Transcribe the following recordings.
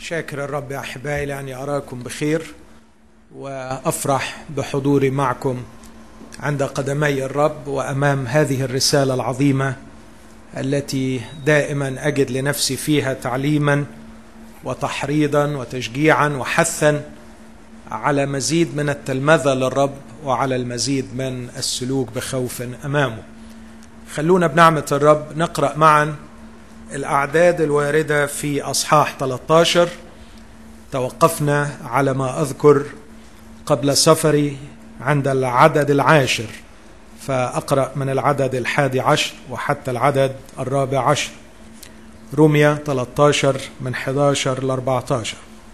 شاكر الرب يا احبائي لاني اراكم بخير وافرح بحضوري معكم عند قدمي الرب وامام هذه الرساله العظيمه التي دائما اجد لنفسي فيها تعليما وتحريضا وتشجيعا وحثا على مزيد من التلمذه للرب وعلى المزيد من السلوك بخوف امامه. خلونا بنعمه الرب نقرا معا الاعداد الوارده في اصحاح 13 توقفنا على ما اذكر قبل سفري عند العدد العاشر فاقرا من العدد الحادي عشر وحتى العدد الرابع عشر روميا 13 من 11 ل 14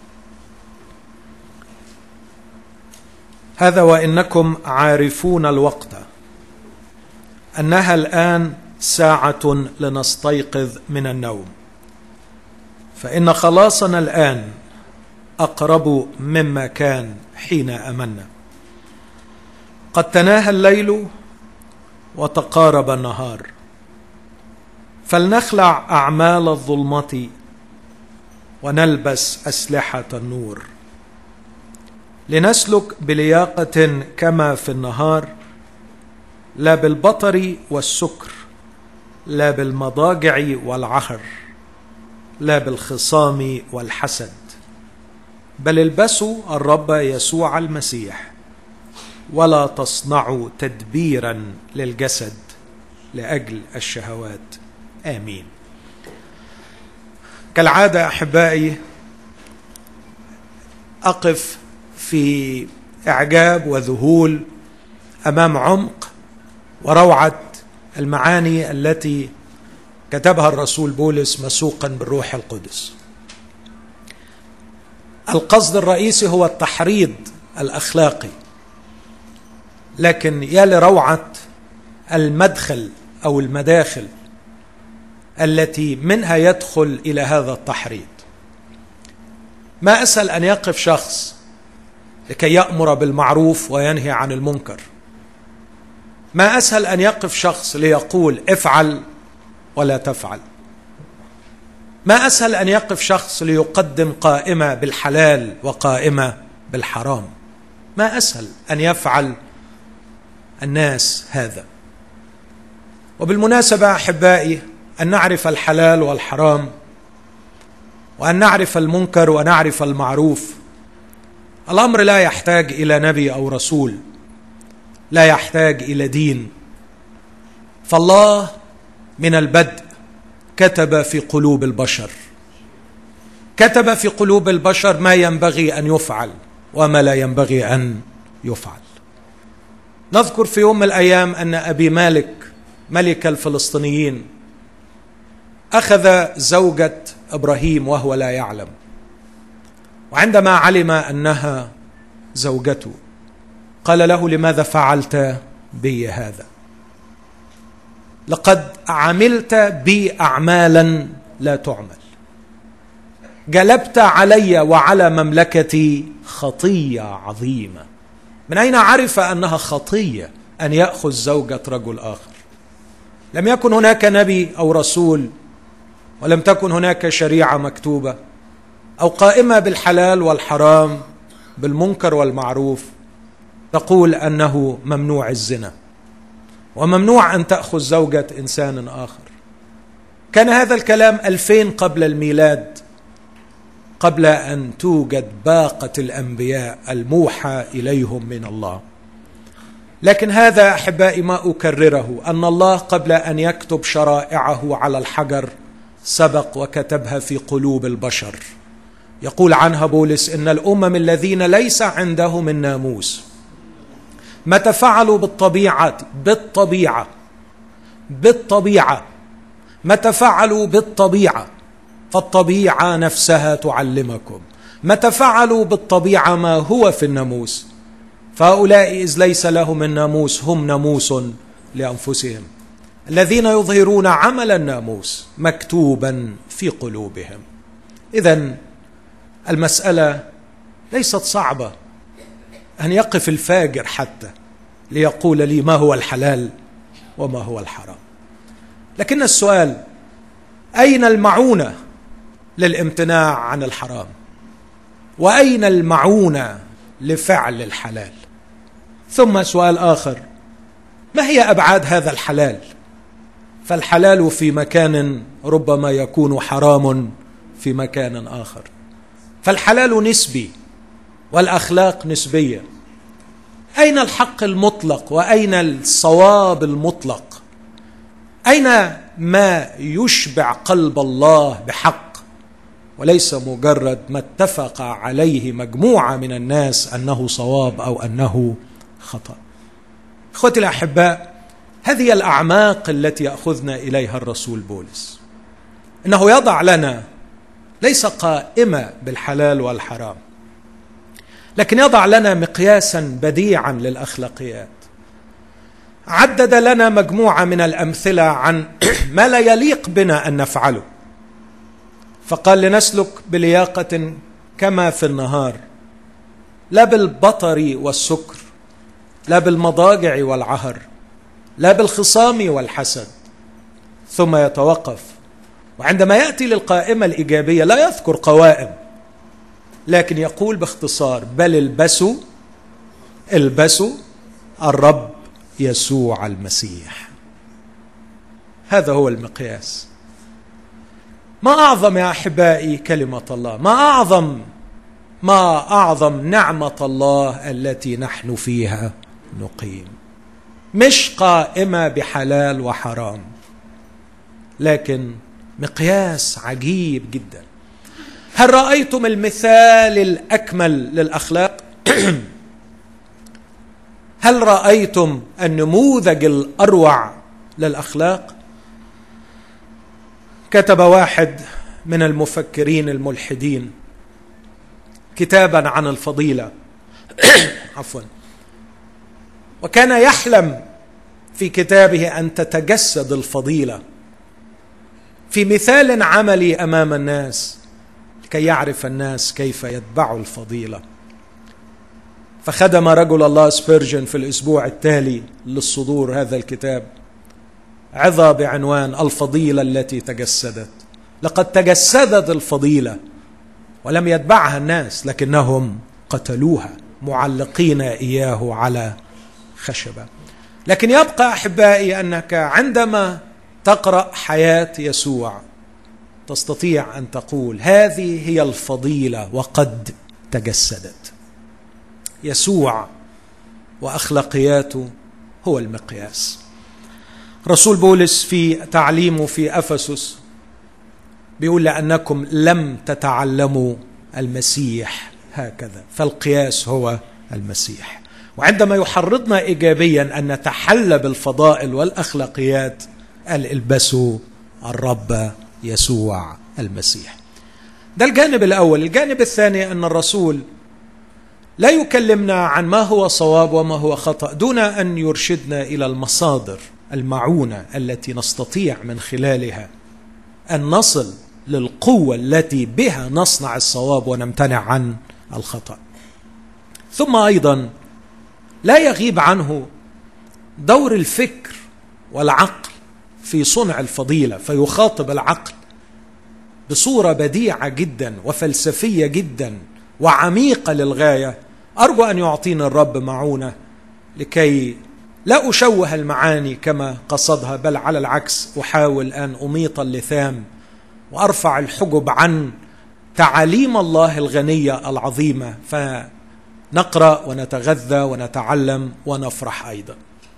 هذا وانكم عارفون الوقت انها الان ساعه لنستيقظ من النوم فان خلاصنا الان اقرب مما كان حين امنا قد تناهى الليل وتقارب النهار فلنخلع اعمال الظلمه ونلبس اسلحه النور لنسلك بلياقه كما في النهار لا بالبطر والسكر لا بالمضاجع والعهر لا بالخصام والحسد بل البسوا الرب يسوع المسيح ولا تصنعوا تدبيرا للجسد لاجل الشهوات امين كالعاده احبائي اقف في اعجاب وذهول امام عمق وروعه المعاني التي كتبها الرسول بولس مسوقا بالروح القدس القصد الرئيسي هو التحريض الاخلاقي لكن يا لروعه المدخل او المداخل التي منها يدخل الى هذا التحريض ما اسهل ان يقف شخص لكي يامر بالمعروف وينهي عن المنكر ما اسهل ان يقف شخص ليقول افعل ولا تفعل ما اسهل ان يقف شخص ليقدم قائمه بالحلال وقائمه بالحرام ما اسهل ان يفعل الناس هذا وبالمناسبه احبائي ان نعرف الحلال والحرام وان نعرف المنكر ونعرف المعروف الامر لا يحتاج الى نبي او رسول لا يحتاج الى دين فالله من البدء كتب في قلوب البشر كتب في قلوب البشر ما ينبغي ان يفعل وما لا ينبغي ان يفعل نذكر في يوم من الايام ان ابي مالك ملك الفلسطينيين اخذ زوجه ابراهيم وهو لا يعلم وعندما علم انها زوجته قال له لماذا فعلت بي هذا لقد عملت بي اعمالا لا تعمل جلبت علي وعلى مملكتي خطيه عظيمه من اين عرف انها خطيه ان ياخذ زوجه رجل اخر لم يكن هناك نبي او رسول ولم تكن هناك شريعه مكتوبه او قائمه بالحلال والحرام بالمنكر والمعروف تقول انه ممنوع الزنا وممنوع ان تاخذ زوجه انسان اخر كان هذا الكلام الفين قبل الميلاد قبل ان توجد باقه الانبياء الموحى اليهم من الله لكن هذا احبائي ما اكرره ان الله قبل ان يكتب شرائعه على الحجر سبق وكتبها في قلوب البشر يقول عنها بولس ان الامم الذين ليس عندهم الناموس متى فعلوا بالطبيعه بالطبيعه بالطبيعه متى فعلوا بالطبيعه فالطبيعه نفسها تعلمكم متى فعلوا بالطبيعه ما هو في الناموس فهؤلاء اذ ليس لهم الناموس هم ناموس لانفسهم الذين يظهرون عمل الناموس مكتوبا في قلوبهم اذا المساله ليست صعبه ان يقف الفاجر حتى ليقول لي ما هو الحلال وما هو الحرام لكن السؤال اين المعونه للامتناع عن الحرام واين المعونه لفعل الحلال ثم سؤال اخر ما هي ابعاد هذا الحلال فالحلال في مكان ربما يكون حرام في مكان اخر فالحلال نسبي والاخلاق نسبيه اين الحق المطلق واين الصواب المطلق اين ما يشبع قلب الله بحق وليس مجرد ما اتفق عليه مجموعه من الناس انه صواب او انه خطا اخوتي الاحباء هذه الاعماق التي ياخذنا اليها الرسول بولس انه يضع لنا ليس قائمه بالحلال والحرام لكن يضع لنا مقياسا بديعا للاخلاقيات عدد لنا مجموعه من الامثله عن ما لا يليق بنا ان نفعله فقال لنسلك بلياقه كما في النهار لا بالبطر والسكر لا بالمضاجع والعهر لا بالخصام والحسد ثم يتوقف وعندما ياتي للقائمه الايجابيه لا يذكر قوائم لكن يقول باختصار بل البسوا البسوا الرب يسوع المسيح هذا هو المقياس ما اعظم يا احبائي كلمه الله ما اعظم ما اعظم نعمه الله التي نحن فيها نقيم مش قائمه بحلال وحرام لكن مقياس عجيب جدا هل رايتم المثال الاكمل للاخلاق هل رايتم النموذج الاروع للاخلاق كتب واحد من المفكرين الملحدين كتابا عن الفضيله عفوا وكان يحلم في كتابه ان تتجسد الفضيله في مثال عملي امام الناس لكي يعرف الناس كيف يتبعوا الفضيله فخدم رجل الله سبيرجن في الاسبوع التالي للصدور هذا الكتاب عظه بعنوان الفضيله التي تجسدت لقد تجسدت الفضيله ولم يتبعها الناس لكنهم قتلوها معلقين اياه على خشبه لكن يبقى احبائي انك عندما تقرا حياه يسوع تستطيع ان تقول هذه هي الفضيله وقد تجسدت يسوع واخلاقياته هو المقياس رسول بولس في تعليمه في افسس بيقول لانكم لم تتعلموا المسيح هكذا فالقياس هو المسيح وعندما يحرضنا ايجابيا ان نتحلى بالفضائل والاخلاقيات قال البسوا الرب يسوع المسيح ده الجانب الاول الجانب الثاني ان الرسول لا يكلمنا عن ما هو صواب وما هو خطا دون ان يرشدنا الى المصادر المعونه التي نستطيع من خلالها ان نصل للقوه التي بها نصنع الصواب ونمتنع عن الخطا ثم ايضا لا يغيب عنه دور الفكر والعقل في صنع الفضيله فيخاطب العقل بصوره بديعه جدا وفلسفيه جدا وعميقه للغايه ارجو ان يعطينا الرب معونه لكي لا اشوه المعاني كما قصدها بل على العكس احاول ان اميط اللثام وارفع الحجب عن تعاليم الله الغنيه العظيمه فنقرا ونتغذى ونتعلم ونفرح ايضا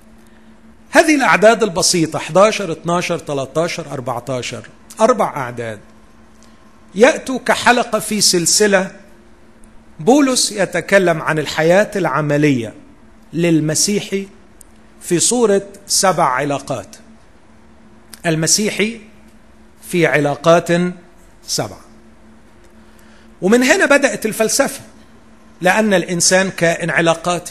هذه الاعداد البسيطه 11 12 13 14 اربع اعداد ياتوا كحلقه في سلسله بولس يتكلم عن الحياه العمليه للمسيحي في صوره سبع علاقات المسيحي في علاقات سبعه ومن هنا بدات الفلسفه لان الانسان كائن علاقاتي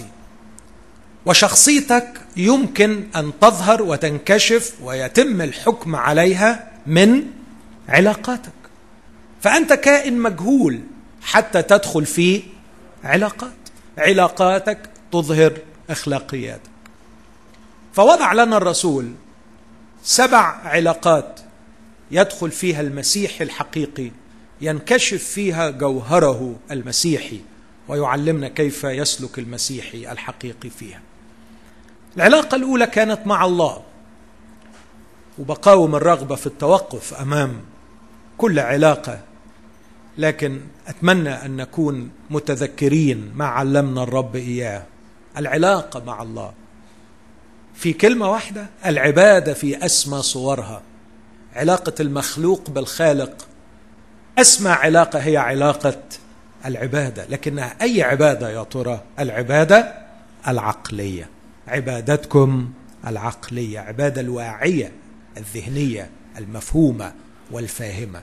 وشخصيتك يمكن ان تظهر وتنكشف ويتم الحكم عليها من علاقاتك فانت كائن مجهول حتى تدخل في علاقات علاقاتك تظهر اخلاقياتك فوضع لنا الرسول سبع علاقات يدخل فيها المسيح الحقيقي ينكشف فيها جوهره المسيحي ويعلمنا كيف يسلك المسيحي الحقيقي فيها العلاقه الاولى كانت مع الله وبقاوم الرغبه في التوقف امام كل علاقه لكن اتمنى ان نكون متذكرين ما علمنا الرب اياه العلاقه مع الله في كلمه واحده العباده في اسمى صورها علاقه المخلوق بالخالق اسمى علاقه هي علاقه العباده لكنها اي عباده يا ترى العباده العقليه عبادتكم العقليه عباده الواعيه الذهنيه المفهومه والفاهمه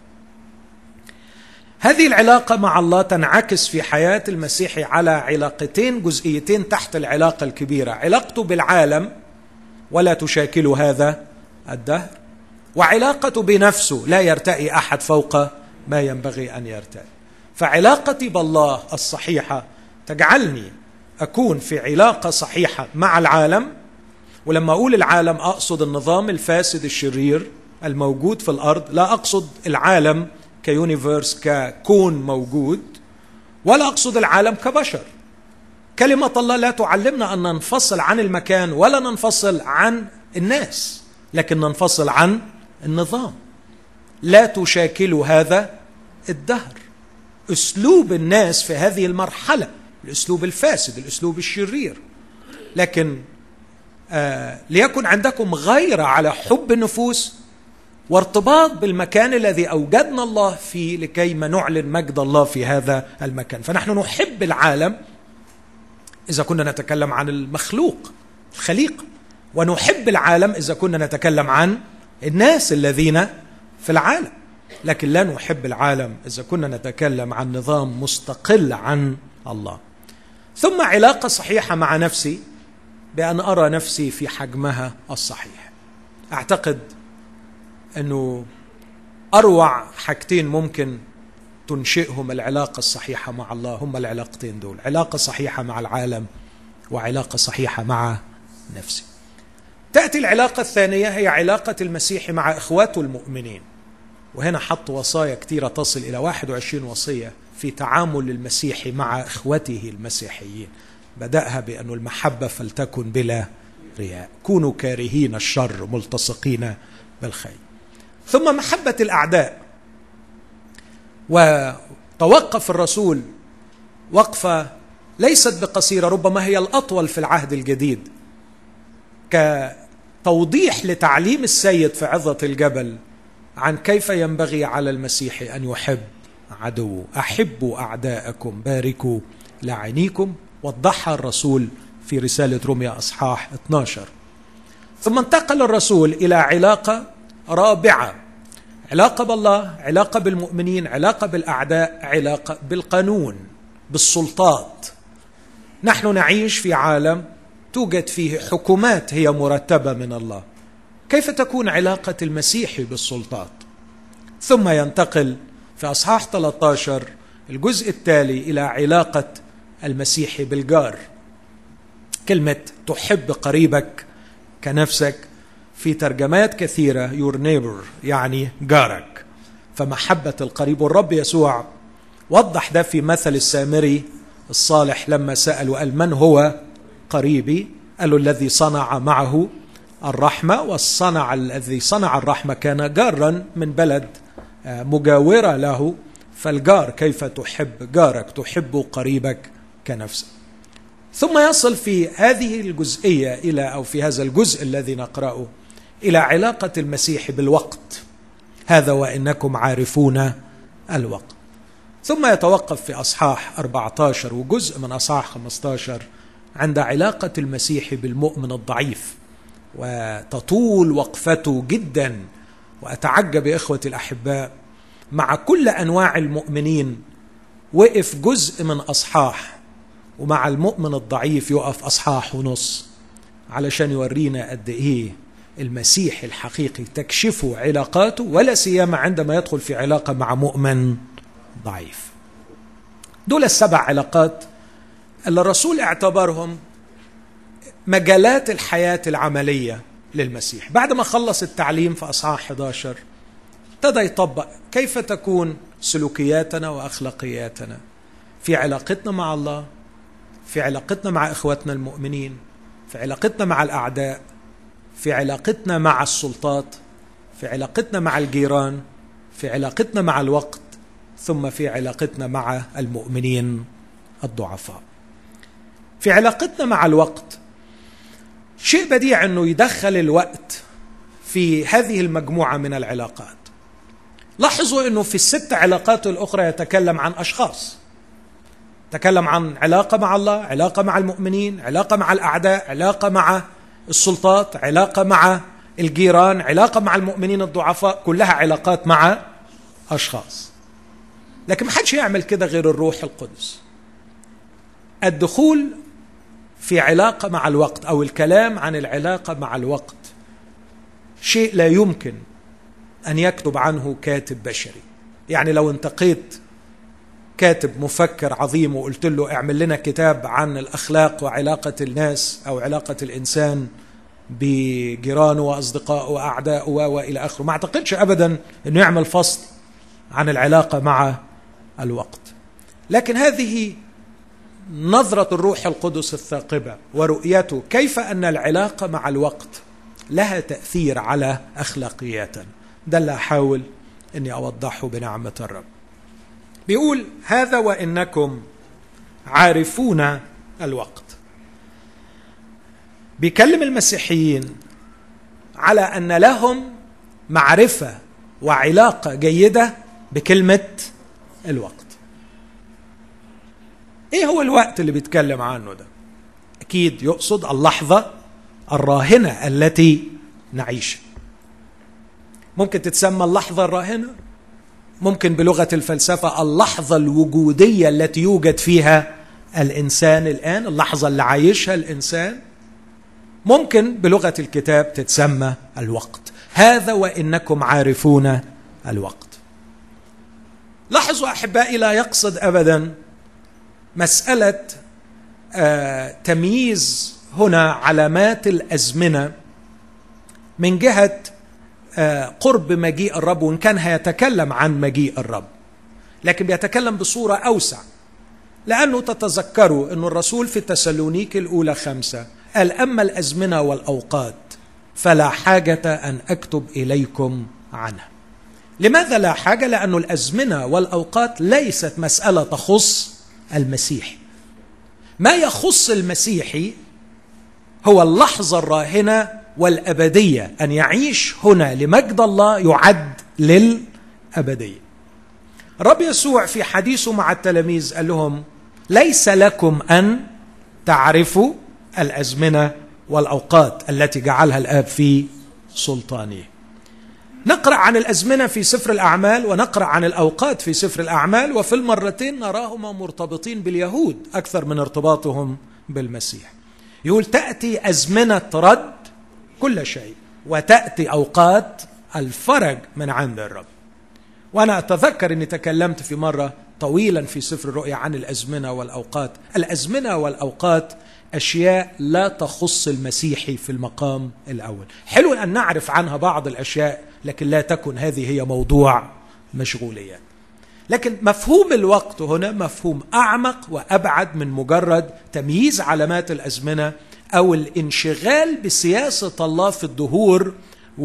هذه العلاقه مع الله تنعكس في حياه المسيحي على علاقتين جزئيتين تحت العلاقه الكبيره علاقته بالعالم ولا تشاكل هذا الدهر وعلاقته بنفسه لا يرتئي احد فوق ما ينبغي ان يرتئي فعلاقتي بالله الصحيحه تجعلني اكون في علاقه صحيحه مع العالم ولما اقول العالم اقصد النظام الفاسد الشرير الموجود في الارض لا اقصد العالم كيونيفرس ككون موجود ولا اقصد العالم كبشر كلمه الله لا تعلمنا ان ننفصل عن المكان ولا ننفصل عن الناس لكن ننفصل عن النظام لا تشاكل هذا الدهر اسلوب الناس في هذه المرحله الاسلوب الفاسد الاسلوب الشرير لكن آه ليكن عندكم غيره على حب النفوس وارتباط بالمكان الذي اوجدنا الله فيه لكي ما نعلن مجد الله في هذا المكان فنحن نحب العالم اذا كنا نتكلم عن المخلوق الخليقه ونحب العالم اذا كنا نتكلم عن الناس الذين في العالم لكن لا نحب العالم اذا كنا نتكلم عن نظام مستقل عن الله ثم علاقه صحيحه مع نفسي بان ارى نفسي في حجمها الصحيح اعتقد انه اروع حاجتين ممكن تنشئهم العلاقه الصحيحه مع الله هم العلاقتين دول علاقه صحيحه مع العالم وعلاقه صحيحه مع نفسي تاتي العلاقه الثانيه هي علاقه المسيح مع اخواته المؤمنين وهنا حط وصايا كثيره تصل الى 21 وصيه في تعامل المسيح مع اخوته المسيحيين بداها بان المحبه فلتكن بلا رياء كونوا كارهين الشر ملتصقين بالخير ثم محبه الاعداء وتوقف الرسول وقفه ليست بقصيره ربما هي الاطول في العهد الجديد كتوضيح لتعليم السيد في عظه الجبل عن كيف ينبغي على المسيح ان يحب عدوه احبوا اعداءكم باركوا لعينيكم وضحها الرسول في رساله روميا اصحاح 12 ثم انتقل الرسول الى علاقه رابعه علاقه بالله علاقه بالمؤمنين علاقه بالاعداء علاقه بالقانون بالسلطات نحن نعيش في عالم توجد فيه حكومات هي مرتبه من الله كيف تكون علاقه المسيح بالسلطات ثم ينتقل في اصحاح 13 الجزء التالي الى علاقه المسيح بالجار كلمه تحب قريبك كنفسك في ترجمات كثيره يور نيبر يعني جارك فمحبه القريب والرب يسوع وضح ده في مثل السامري الصالح لما سال وقال من هو قريبي قالوا الذي صنع معه الرحمه والصنع الذي صنع الرحمه كان جارا من بلد مجاوره له فالجار كيف تحب جارك تحب قريبك كنفسك ثم يصل في هذه الجزئيه الى او في هذا الجزء الذي نقراه الى علاقه المسيح بالوقت هذا وانكم عارفون الوقت ثم يتوقف في اصحاح 14 وجزء من اصحاح 15 عند علاقه المسيح بالمؤمن الضعيف وتطول وقفته جدا واتعجب اخوتي الاحباء مع كل انواع المؤمنين وقف جزء من اصحاح ومع المؤمن الضعيف يقف اصحاح ونص علشان يورينا قد ايه المسيح الحقيقي تكشفه علاقاته ولا سيما عندما يدخل في علاقه مع مؤمن ضعيف. دول السبع علاقات اللي الرسول اعتبرهم مجالات الحياه العمليه للمسيح، بعد ما خلص التعليم في اصحاح 11 ابتدى يطبق كيف تكون سلوكياتنا واخلاقياتنا في علاقتنا مع الله في علاقتنا مع اخواتنا المؤمنين في علاقتنا مع الاعداء في علاقتنا مع السلطات في علاقتنا مع الجيران في علاقتنا مع الوقت ثم في علاقتنا مع المؤمنين الضعفاء في علاقتنا مع الوقت شيء بديع انه يدخل الوقت في هذه المجموعه من العلاقات لاحظوا انه في الست علاقات الاخرى يتكلم عن اشخاص تكلم عن علاقه مع الله علاقه مع المؤمنين علاقه مع الاعداء علاقه مع السلطات علاقه مع الجيران علاقه مع المؤمنين الضعفاء كلها علاقات مع اشخاص لكن ما حدش يعمل كده غير الروح القدس الدخول في علاقه مع الوقت او الكلام عن العلاقه مع الوقت شيء لا يمكن ان يكتب عنه كاتب بشري يعني لو انتقيت كاتب مفكر عظيم وقلت له اعمل لنا كتاب عن الاخلاق وعلاقه الناس او علاقه الانسان بجيرانه واصدقائه واعدائه والى اخره ما اعتقدش ابدا انه يعمل فصل عن العلاقه مع الوقت لكن هذه نظره الروح القدس الثاقبه ورؤيته كيف ان العلاقه مع الوقت لها تاثير على اخلاقياتنا ده اللي احاول اني اوضحه بنعمه الرب بيقول هذا وانكم عارفون الوقت بيكلم المسيحيين على ان لهم معرفه وعلاقه جيده بكلمه الوقت ايه هو الوقت اللي بيتكلم عنه ده اكيد يقصد اللحظه الراهنه التي نعيشها ممكن تتسمى اللحظه الراهنه ممكن بلغه الفلسفه اللحظه الوجوديه التي يوجد فيها الانسان الان اللحظه اللي عايشها الانسان ممكن بلغه الكتاب تتسمى الوقت هذا وانكم عارفون الوقت لاحظوا احبائي لا يقصد ابدا مساله آه تمييز هنا علامات الازمنه من جهه آه قرب مجيء الرب وان كان هيتكلم عن مجيء الرب لكن بيتكلم بصوره اوسع لانه تتذكروا ان الرسول في تسالونيك الاولى خمسه قال اما الازمنه والاوقات فلا حاجه ان اكتب اليكم عنها لماذا لا حاجه لأن الازمنه والاوقات ليست مساله تخص المسيح ما يخص المسيحي هو اللحظه الراهنه والابديه ان يعيش هنا لمجد الله يعد للابديه الرب يسوع في حديثه مع التلاميذ قال لهم ليس لكم ان تعرفوا الازمنه والاوقات التي جعلها الاب في سلطانه نقرا عن الازمنه في سفر الاعمال ونقرا عن الاوقات في سفر الاعمال وفي المرتين نراهما مرتبطين باليهود اكثر من ارتباطهم بالمسيح يقول تاتي ازمنه رد كل شيء وتاتي اوقات الفرج من عند الرب وانا اتذكر اني تكلمت في مره طويلا في سفر الرؤيا عن الازمنه والاوقات الازمنه والاوقات اشياء لا تخص المسيحي في المقام الاول حلو ان نعرف عنها بعض الاشياء لكن لا تكن هذه هي موضوع مشغوليات لكن مفهوم الوقت هنا مفهوم اعمق وابعد من مجرد تمييز علامات الازمنه او الانشغال بسياسه الله في الدهور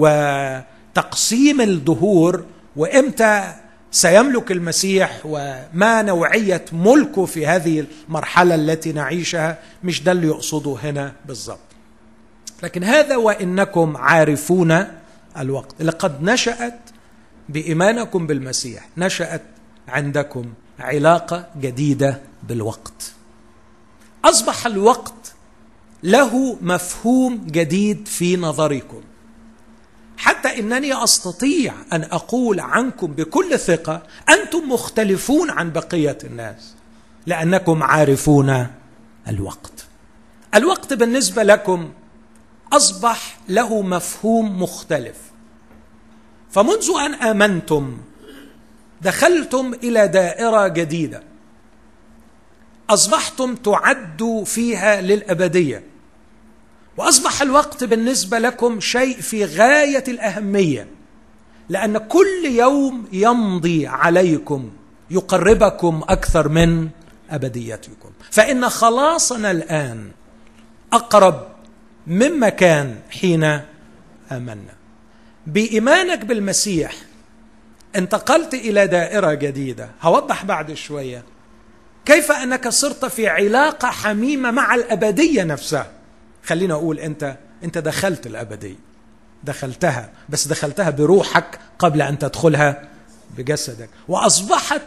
وتقسيم الدهور وامتى سيملك المسيح وما نوعيه ملكه في هذه المرحله التي نعيشها مش ده اللي يقصده هنا بالضبط لكن هذا وانكم عارفون الوقت لقد نشات بايمانكم بالمسيح نشات عندكم علاقه جديده بالوقت اصبح الوقت له مفهوم جديد في نظركم حتى انني استطيع ان اقول عنكم بكل ثقه انتم مختلفون عن بقيه الناس لانكم عارفون الوقت الوقت بالنسبه لكم اصبح له مفهوم مختلف فمنذ ان امنتم دخلتم الى دائره جديده اصبحتم تعدوا فيها للابديه واصبح الوقت بالنسبه لكم شيء في غايه الاهميه لان كل يوم يمضي عليكم يقربكم اكثر من ابديتكم فان خلاصنا الان اقرب مما كان حين امنا بايمانك بالمسيح انتقلت الى دائره جديده هوضح بعد شويه كيف انك صرت في علاقه حميمه مع الابديه نفسها خلينا اقول انت انت دخلت الابديه دخلتها بس دخلتها بروحك قبل ان تدخلها بجسدك واصبحت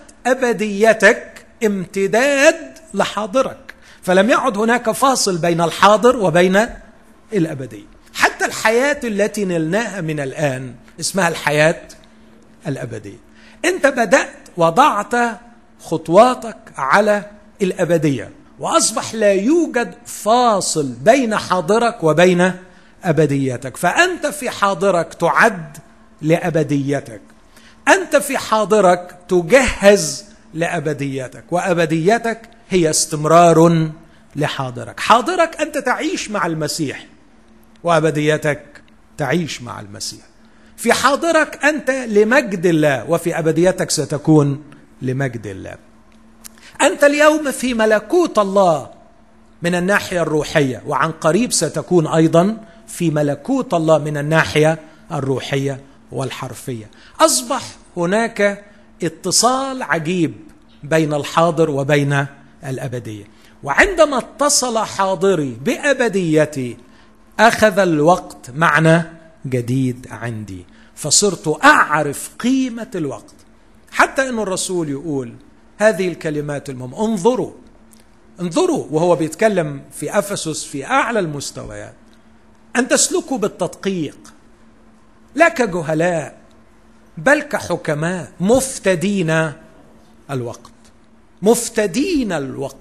ابديتك امتداد لحاضرك فلم يعد هناك فاصل بين الحاضر وبين الابديه حتى الحياه التي نلناها من الان اسمها الحياه الابديه انت بدات وضعت خطواتك على الابديه واصبح لا يوجد فاصل بين حاضرك وبين ابديتك فانت في حاضرك تعد لابديتك انت في حاضرك تجهز لابديتك وابديتك هي استمرار لحاضرك حاضرك انت تعيش مع المسيح وابديتك تعيش مع المسيح في حاضرك انت لمجد الله وفي ابديتك ستكون لمجد الله انت اليوم في ملكوت الله من الناحيه الروحيه وعن قريب ستكون ايضا في ملكوت الله من الناحيه الروحيه والحرفيه اصبح هناك اتصال عجيب بين الحاضر وبين الابديه وعندما اتصل حاضري بابديتي اخذ الوقت معنى جديد عندي فصرت اعرف قيمه الوقت حتى ان الرسول يقول هذه الكلمات المهمه انظروا انظروا وهو بيتكلم في افسس في اعلى المستويات ان تسلكوا بالتدقيق لا كجهلاء بل كحكماء مفتدين الوقت مفتدين الوقت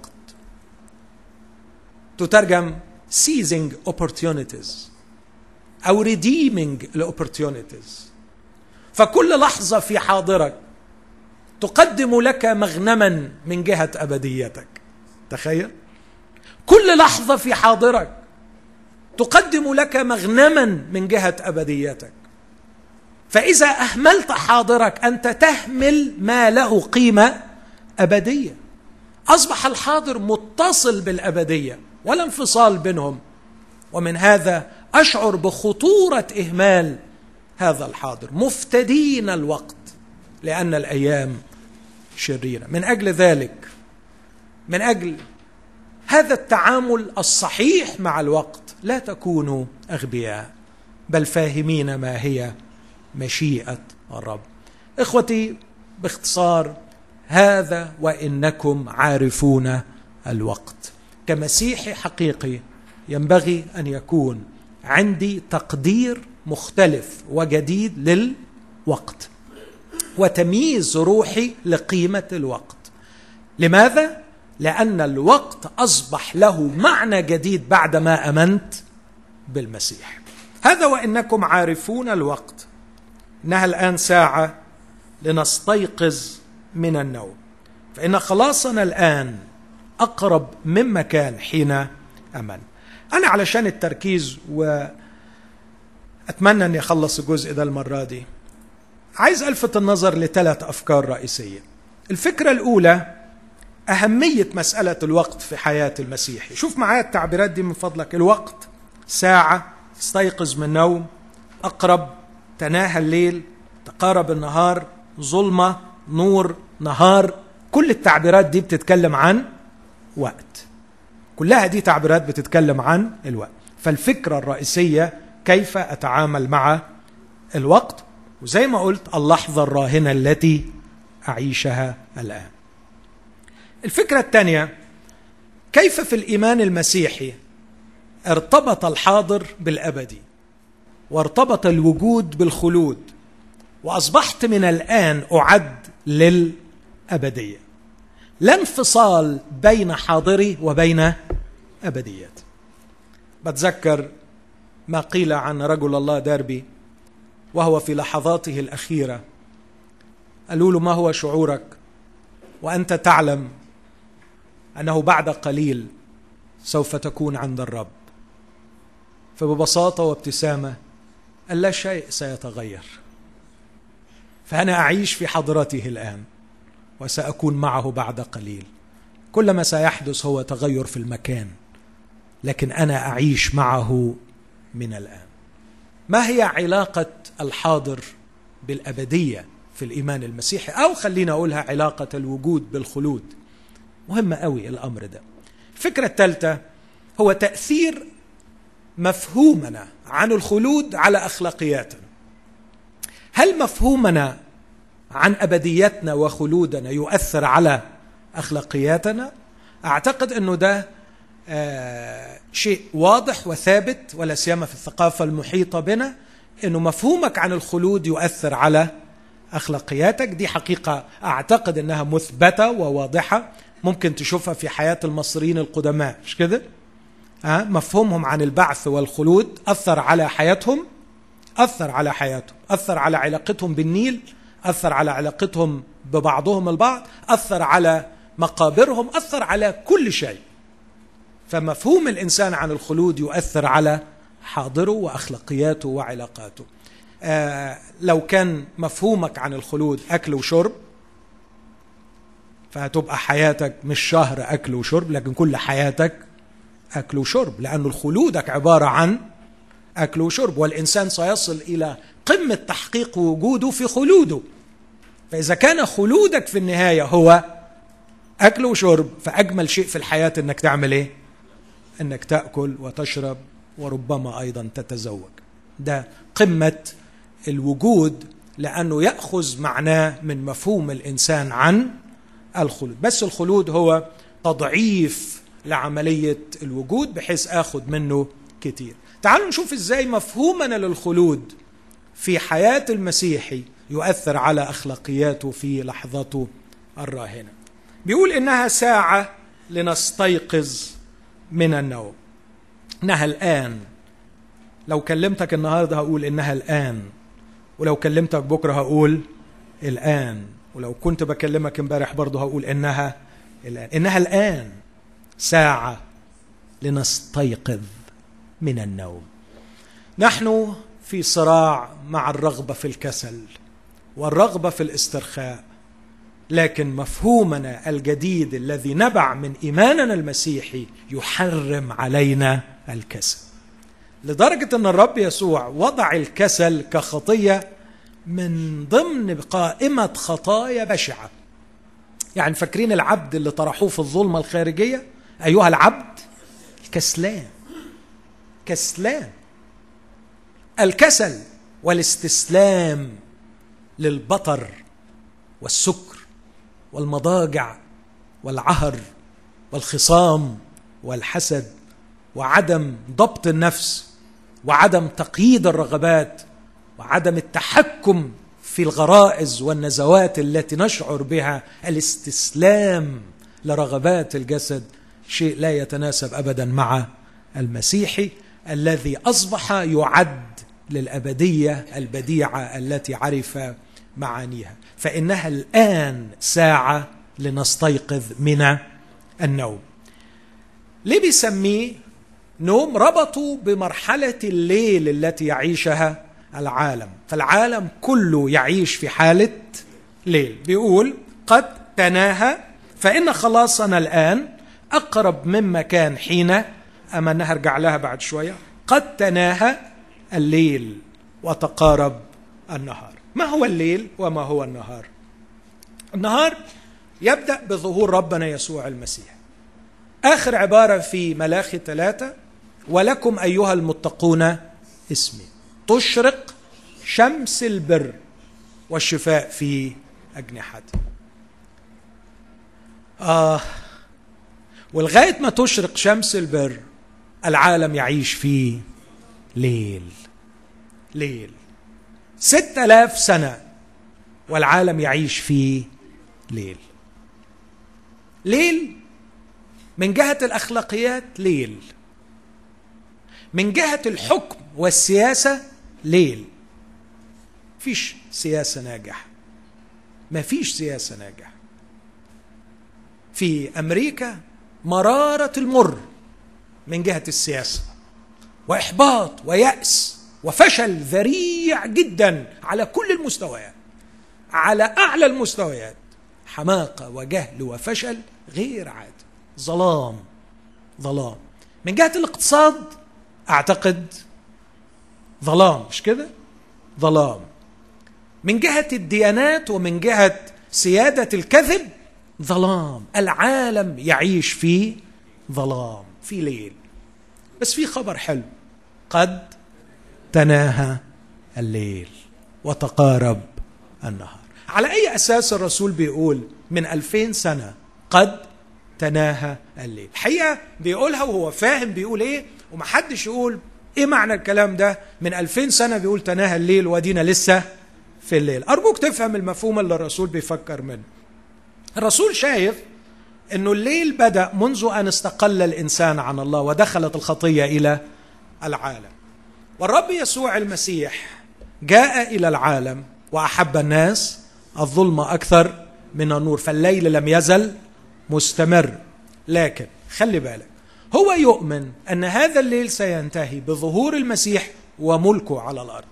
تترجم seizing opportunities او redeeming opportunities فكل لحظه في حاضرك تقدم لك مغنما من جهه ابديتك تخيل كل لحظه في حاضرك تقدم لك مغنما من جهه ابديتك فاذا اهملت حاضرك انت تهمل ما له قيمه ابديه اصبح الحاضر متصل بالابديه ولا انفصال بينهم ومن هذا اشعر بخطوره اهمال هذا الحاضر مفتدين الوقت لان الايام شريره من اجل ذلك من اجل هذا التعامل الصحيح مع الوقت لا تكونوا اغبياء بل فاهمين ما هي مشيئه الرب اخوتي باختصار هذا وانكم عارفون الوقت كمسيحي حقيقي ينبغي ان يكون عندي تقدير مختلف وجديد للوقت وتمييز روحي لقيمه الوقت لماذا لان الوقت اصبح له معنى جديد بعدما امنت بالمسيح هذا وانكم عارفون الوقت انها الان ساعه لنستيقظ من النوم فان خلاصنا الان اقرب مما كان حين امن انا علشان التركيز واتمنى اني اخلص الجزء ده المره دي عايز الفت النظر لثلاث افكار رئيسيه الفكره الاولى اهميه مساله الوقت في حياه المسيحي شوف معايا التعبيرات دي من فضلك الوقت ساعه استيقظ من النوم اقرب تناهى الليل تقارب النهار ظلمه نور نهار كل التعبيرات دي بتتكلم عن وقت كلها دي تعبيرات بتتكلم عن الوقت فالفكره الرئيسيه كيف اتعامل مع الوقت وزي ما قلت اللحظه الراهنه التي اعيشها الان الفكره الثانيه كيف في الايمان المسيحي ارتبط الحاضر بالابدي وارتبط الوجود بالخلود واصبحت من الان اعد للابديه لا انفصال بين حاضري وبين ابديات بتذكر ما قيل عن رجل الله داربي وهو في لحظاته الاخيره قالوا له ما هو شعورك وانت تعلم انه بعد قليل سوف تكون عند الرب فببساطه وابتسامه قال لا شيء سيتغير فانا اعيش في حضرته الان وساكون معه بعد قليل كل ما سيحدث هو تغير في المكان لكن انا اعيش معه من الان ما هي علاقه الحاضر بالابديه في الايمان المسيحي او خلينا اقولها علاقه الوجود بالخلود مهم قوي الامر ده الفكره الثالثه هو تاثير مفهومنا عن الخلود على اخلاقياتنا هل مفهومنا عن ابديتنا وخلودنا يؤثر على اخلاقياتنا اعتقد انه ده آه شيء واضح وثابت ولا سيما في الثقافه المحيطه بنا انه مفهومك عن الخلود يؤثر على اخلاقياتك دي حقيقه اعتقد انها مثبته وواضحه ممكن تشوفها في حياه المصريين القدماء مش كده أه؟ مفهومهم عن البعث والخلود اثر على حياتهم اثر على حياتهم اثر على علاقتهم بالنيل اثر على علاقتهم ببعضهم البعض اثر على مقابرهم اثر على كل شيء فمفهوم الانسان عن الخلود يؤثر على حاضره واخلاقياته وعلاقاته آه لو كان مفهومك عن الخلود اكل وشرب فهتبقى حياتك مش شهر اكل وشرب لكن كل حياتك اكل وشرب لأن خلودك عباره عن اكل وشرب والانسان سيصل الى قمه تحقيق وجوده في خلوده فاذا كان خلودك في النهايه هو اكل وشرب فاجمل شيء في الحياه انك تعمل ايه انك تاكل وتشرب وربما ايضا تتزوج ده قمه الوجود لانه ياخذ معناه من مفهوم الانسان عن الخلود بس الخلود هو تضعيف لعمليه الوجود بحيث اخذ منه كتير تعالوا نشوف ازاي مفهومنا للخلود في حياه المسيحي يؤثر على اخلاقياته في لحظته الراهنه بيقول انها ساعه لنستيقظ من النوم انها الان لو كلمتك النهارده هقول انها الان ولو كلمتك بكره هقول الان ولو كنت بكلمك امبارح برضه هقول انها الان انها الان ساعه لنستيقظ من النوم نحن في صراع مع الرغبه في الكسل والرغبه في الاسترخاء لكن مفهومنا الجديد الذي نبع من ايماننا المسيحي يحرم علينا الكسل لدرجه ان الرب يسوع وضع الكسل كخطيه من ضمن قائمه خطايا بشعه يعني فاكرين العبد اللي طرحوه في الظلمه الخارجيه ايها العبد الكسلان كسلان الكسل والاستسلام للبطر والسكر والمضاجع والعهر والخصام والحسد وعدم ضبط النفس وعدم تقييد الرغبات وعدم التحكم في الغرائز والنزوات التي نشعر بها الاستسلام لرغبات الجسد شيء لا يتناسب ابدا مع المسيحي الذي اصبح يعد للابديه البديعه التي عرف معانيها فانها الان ساعه لنستيقظ من النوم ليه بيسميه نوم ربطوا بمرحله الليل التي يعيشها العالم فالعالم كله يعيش في حاله ليل بيقول قد تناهى فان خلاصنا الان اقرب مما كان حين اما نرجع لها بعد شويه قد تناهى الليل وتقارب النهار ما هو الليل وما هو النهار النهار يبدا بظهور ربنا يسوع المسيح اخر عباره في ملاخي ثلاثه ولكم ايها المتقون اسمي تشرق شمس البر والشفاء في اجنحته اه ولغايه ما تشرق شمس البر العالم يعيش في ليل ليل ستة آلاف سنة والعالم يعيش في ليل ليل من جهة الأخلاقيات ليل من جهة الحكم والسياسة ليل فيش سياسة ناجحة ما فيش سياسة ناجحة في أمريكا مرارة المر من جهة السياسة وإحباط ويأس وفشل ذريع جدا على كل المستويات على أعلى المستويات حماقة وجهل وفشل غير عادي ظلام ظلام من جهة الاقتصاد أعتقد ظلام مش كده ظلام من جهة الديانات ومن جهة سيادة الكذب ظلام العالم يعيش في ظلام في ليل بس في خبر حلو قد تناهى الليل وتقارب النهار على أي أساس الرسول بيقول من ألفين سنة قد تناهى الليل الحقيقة بيقولها وهو فاهم بيقول إيه ومحدش يقول إيه معنى الكلام ده من ألفين سنة بيقول تناهى الليل ودينا لسه في الليل أرجوك تفهم المفهوم اللي الرسول بيفكر منه الرسول شايف أنه الليل بدأ منذ أن استقل الإنسان عن الله ودخلت الخطية إلى العالم والرب يسوع المسيح جاء إلى العالم وأحب الناس الظلمة أكثر من النور فالليل لم يزل مستمر لكن خلي بالك هو يؤمن أن هذا الليل سينتهي بظهور المسيح وملكه على الأرض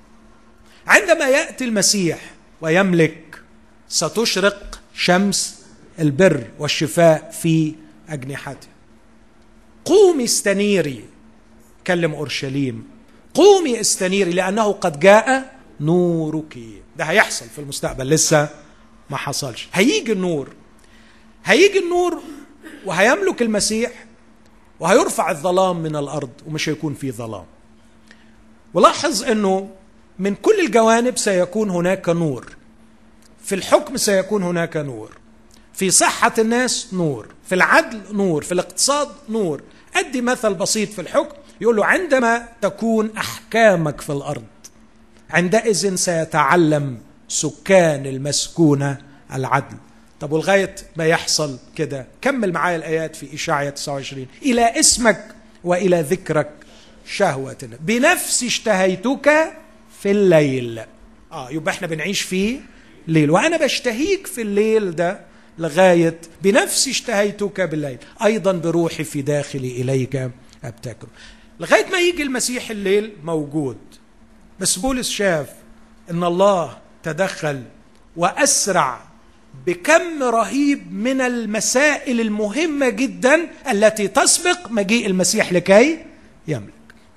عندما يأتي المسيح ويملك ستشرق شمس البر والشفاء في أجنحته قومي استنيري كلم أورشليم قومي استنيري لأنه قد جاء نورك ده هيحصل في المستقبل لسه ما حصلش هيجي النور هيجي النور وهيملك المسيح وهيرفع الظلام من الارض ومش هيكون في ظلام ولاحظ انه من كل الجوانب سيكون هناك نور في الحكم سيكون هناك نور في صحة الناس نور في العدل نور في الاقتصاد نور أدي مثل بسيط في الحكم يقول له عندما تكون أحكامك في الأرض عندئذ سيتعلم سكان المسكونة العدل طب ولغاية ما يحصل كده كمل معايا الآيات في إشاعية 29 إلى اسمك وإلى ذكرك شهوة بنفسي اشتهيتك في الليل آه يبقى احنا بنعيش فيه ليل وأنا بشتهيك في الليل ده لغاية بنفسي اشتهيتك بالليل أيضا بروحي في داخلي إليك أبتكر لغاية ما يجي المسيح الليل موجود بس بولس شاف ان الله تدخل واسرع بكم رهيب من المسائل المهمه جدا التي تسبق مجيء المسيح لكي يملك.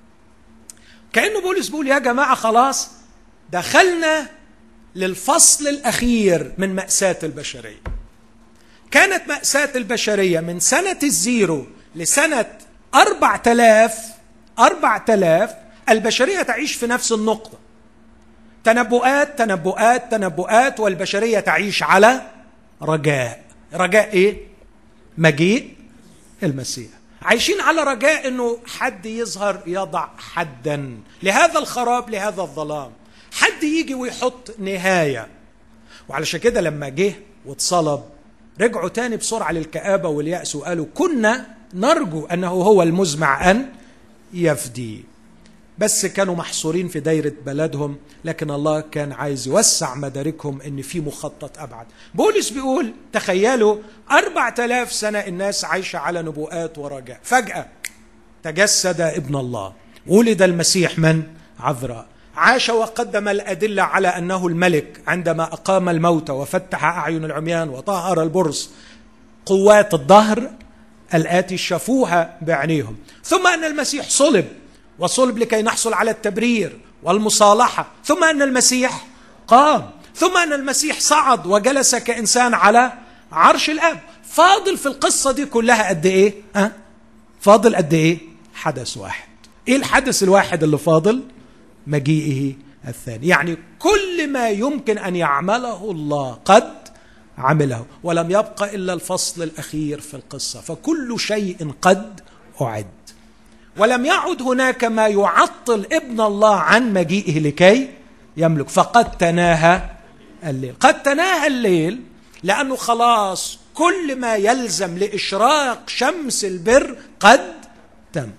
كانه بولس بيقول يا جماعه خلاص دخلنا للفصل الاخير من ماساه البشريه. كانت ماساه البشريه من سنه الزيرو لسنه أربعة آلاف أربعة آلاف البشريه تعيش في نفس النقطه تنبؤات تنبؤات تنبؤات والبشريه تعيش على رجاء رجاء ايه مجيء المسيح عايشين على رجاء انه حد يظهر يضع حدا لهذا الخراب لهذا الظلام حد يجي ويحط نهايه وعلشان كده لما جه واتصلب رجعوا تاني بسرعه للكآبه واليأس وقالوا كنا نرجو انه هو المزمع ان يفدي بس كانوا محصورين في دايرة بلدهم لكن الله كان عايز يوسع مداركهم ان في مخطط ابعد بولس بيقول تخيلوا أربعة آلاف سنة الناس عايشة على نبوءات ورجاء فجأة تجسد ابن الله ولد المسيح من عذراء عاش وقدم الأدلة على أنه الملك عندما أقام الموتى وفتح أعين العميان وطهر البرص قوات الظهر الآتي شافوها بعينيهم ثم أن المسيح صلب وصلب لكي نحصل على التبرير والمصالحه ثم ان المسيح قام ثم ان المسيح صعد وجلس كانسان على عرش الاب فاضل في القصه دي كلها قد ايه أه؟ فاضل قد ايه حدث واحد ايه الحدث الواحد اللي فاضل مجيئه الثاني يعني كل ما يمكن ان يعمله الله قد عمله ولم يبقى الا الفصل الاخير في القصه فكل شيء قد اعد ولم يعد هناك ما يعطل ابن الله عن مجيئه لكي يملك فقد تناهى الليل قد تناهى الليل لأنه خلاص كل ما يلزم لإشراق شمس البر قد تم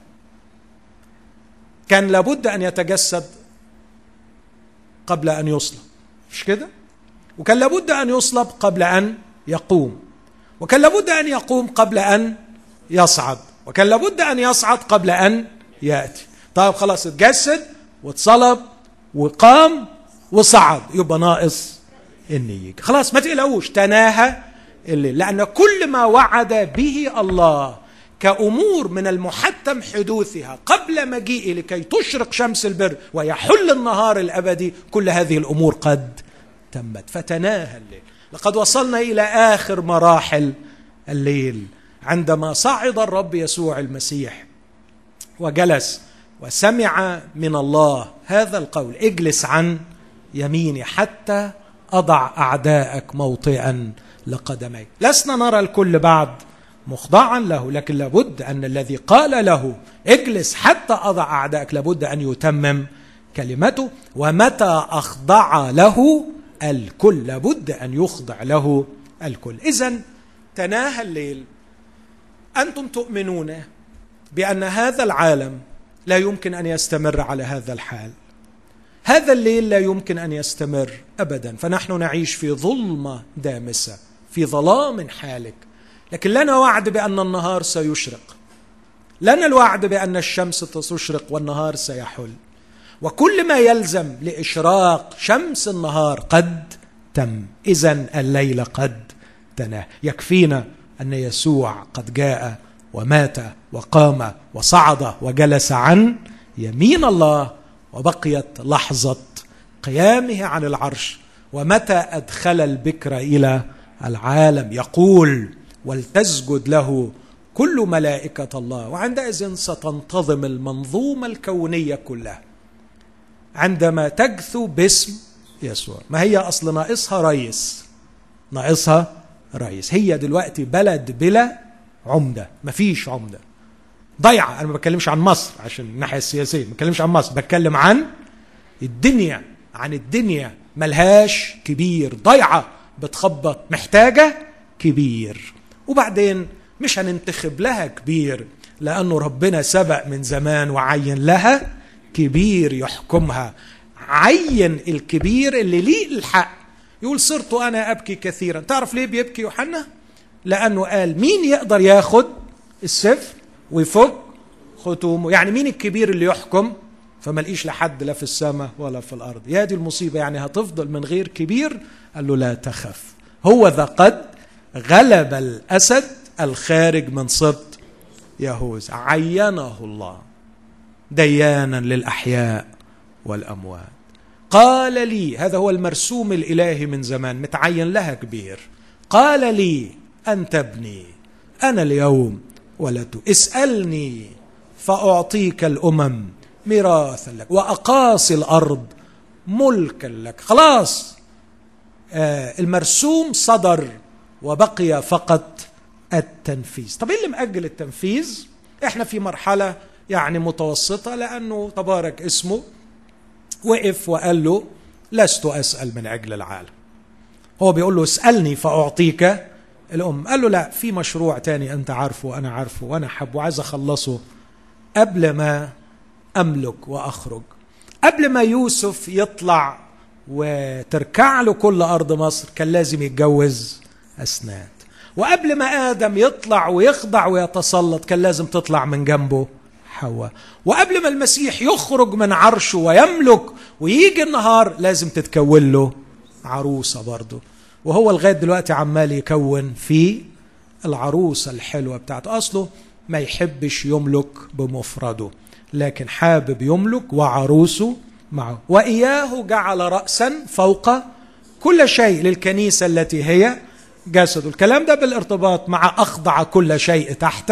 كان لابد أن يتجسد قبل أن يصلب مش كده وكان لابد أن يصلب قبل أن يقوم وكان لابد أن يقوم قبل أن يصعد وكان لابد أن يصعد قبل أن يأتي طيب خلاص اتجسد واتصلب وقام وصعد يبقى ناقص ان يجي خلاص ما تقلقوش تناهى الليل لان كل ما وعد به الله كامور من المحتم حدوثها قبل مجيئه لكي تشرق شمس البر ويحل النهار الابدي كل هذه الامور قد تمت فتناهى الليل لقد وصلنا الى اخر مراحل الليل عندما صعد الرب يسوع المسيح وجلس وسمع من الله هذا القول اجلس عن يميني حتى اضع اعداءك موطئا لقدمي لسنا نرى الكل بعد مخضعا له لكن لابد ان الذي قال له اجلس حتى اضع اعدائك لابد ان يتمم كلمته ومتى اخضع له الكل لابد ان يخضع له الكل اذا تناهى الليل انتم تؤمنون بان هذا العالم لا يمكن ان يستمر على هذا الحال هذا الليل لا يمكن ان يستمر ابدا فنحن نعيش في ظلمه دامسه في ظلام حالك لكن لنا وعد بان النهار سيشرق لنا الوعد بان الشمس ستشرق والنهار سيحل وكل ما يلزم لاشراق شمس النهار قد تم اذا الليل قد تناه يكفينا ان يسوع قد جاء ومات وقام وصعد وجلس عن يمين الله وبقيت لحظه قيامه عن العرش ومتى ادخل البكر الى العالم يقول ولتسجد له كل ملائكه الله وعندئذ ستنتظم المنظومه الكونيه كلها عندما تجثو باسم يسوع ما هي اصل ناقصها ريس ناقصها ريس هي دلوقتي بلد بلا عمده مفيش عمده ضيعه انا ما بتكلمش عن مصر عشان الناحيه السياسيه ما بتكلمش عن مصر بتكلم عن الدنيا عن الدنيا ملهاش كبير ضيعه بتخبط محتاجه كبير وبعدين مش هننتخب لها كبير لانه ربنا سبق من زمان وعين لها كبير يحكمها عين الكبير اللي ليه الحق يقول صرت انا ابكي كثيرا تعرف ليه بيبكي يوحنا لانه قال مين يقدر ياخد السفر ويفك ختومه يعني مين الكبير اللي يحكم فما لقيش لحد لا في السماء ولا في الارض يا دي المصيبه يعني هتفضل من غير كبير قال له لا تخف هو ذا قد غلب الاسد الخارج من سبط يهوذا عينه الله ديانا للاحياء والاموات قال لي هذا هو المرسوم الالهي من زمان متعين لها كبير قال لي انت ابني انا اليوم ولدت اسالني فاعطيك الامم ميراثا لك واقاصي الارض ملكا لك خلاص آه المرسوم صدر وبقي فقط التنفيذ طب ايه اللي مأجل التنفيذ احنا في مرحله يعني متوسطه لانه تبارك اسمه وقف وقال له لست اسال من اجل العالم هو بيقول له اسالني فاعطيك الام قال له لا في مشروع تاني انت عارفه وانا عارفه وانا حبه وعايز اخلصه قبل ما املك واخرج قبل ما يوسف يطلع وتركع له كل ارض مصر كان لازم يتجوز اسناد وقبل ما ادم يطلع ويخضع ويتسلط كان لازم تطلع من جنبه حواء وقبل ما المسيح يخرج من عرشه ويملك ويجي النهار لازم تتكون له عروسه برضه وهو لغايه دلوقتي عمال يكون في العروسه الحلوه بتاعته اصله ما يحبش يملك بمفرده لكن حابب يملك وعروسه معه واياه جعل راسا فوق كل شيء للكنيسه التي هي جسد الكلام ده بالارتباط مع اخضع كل شيء تحت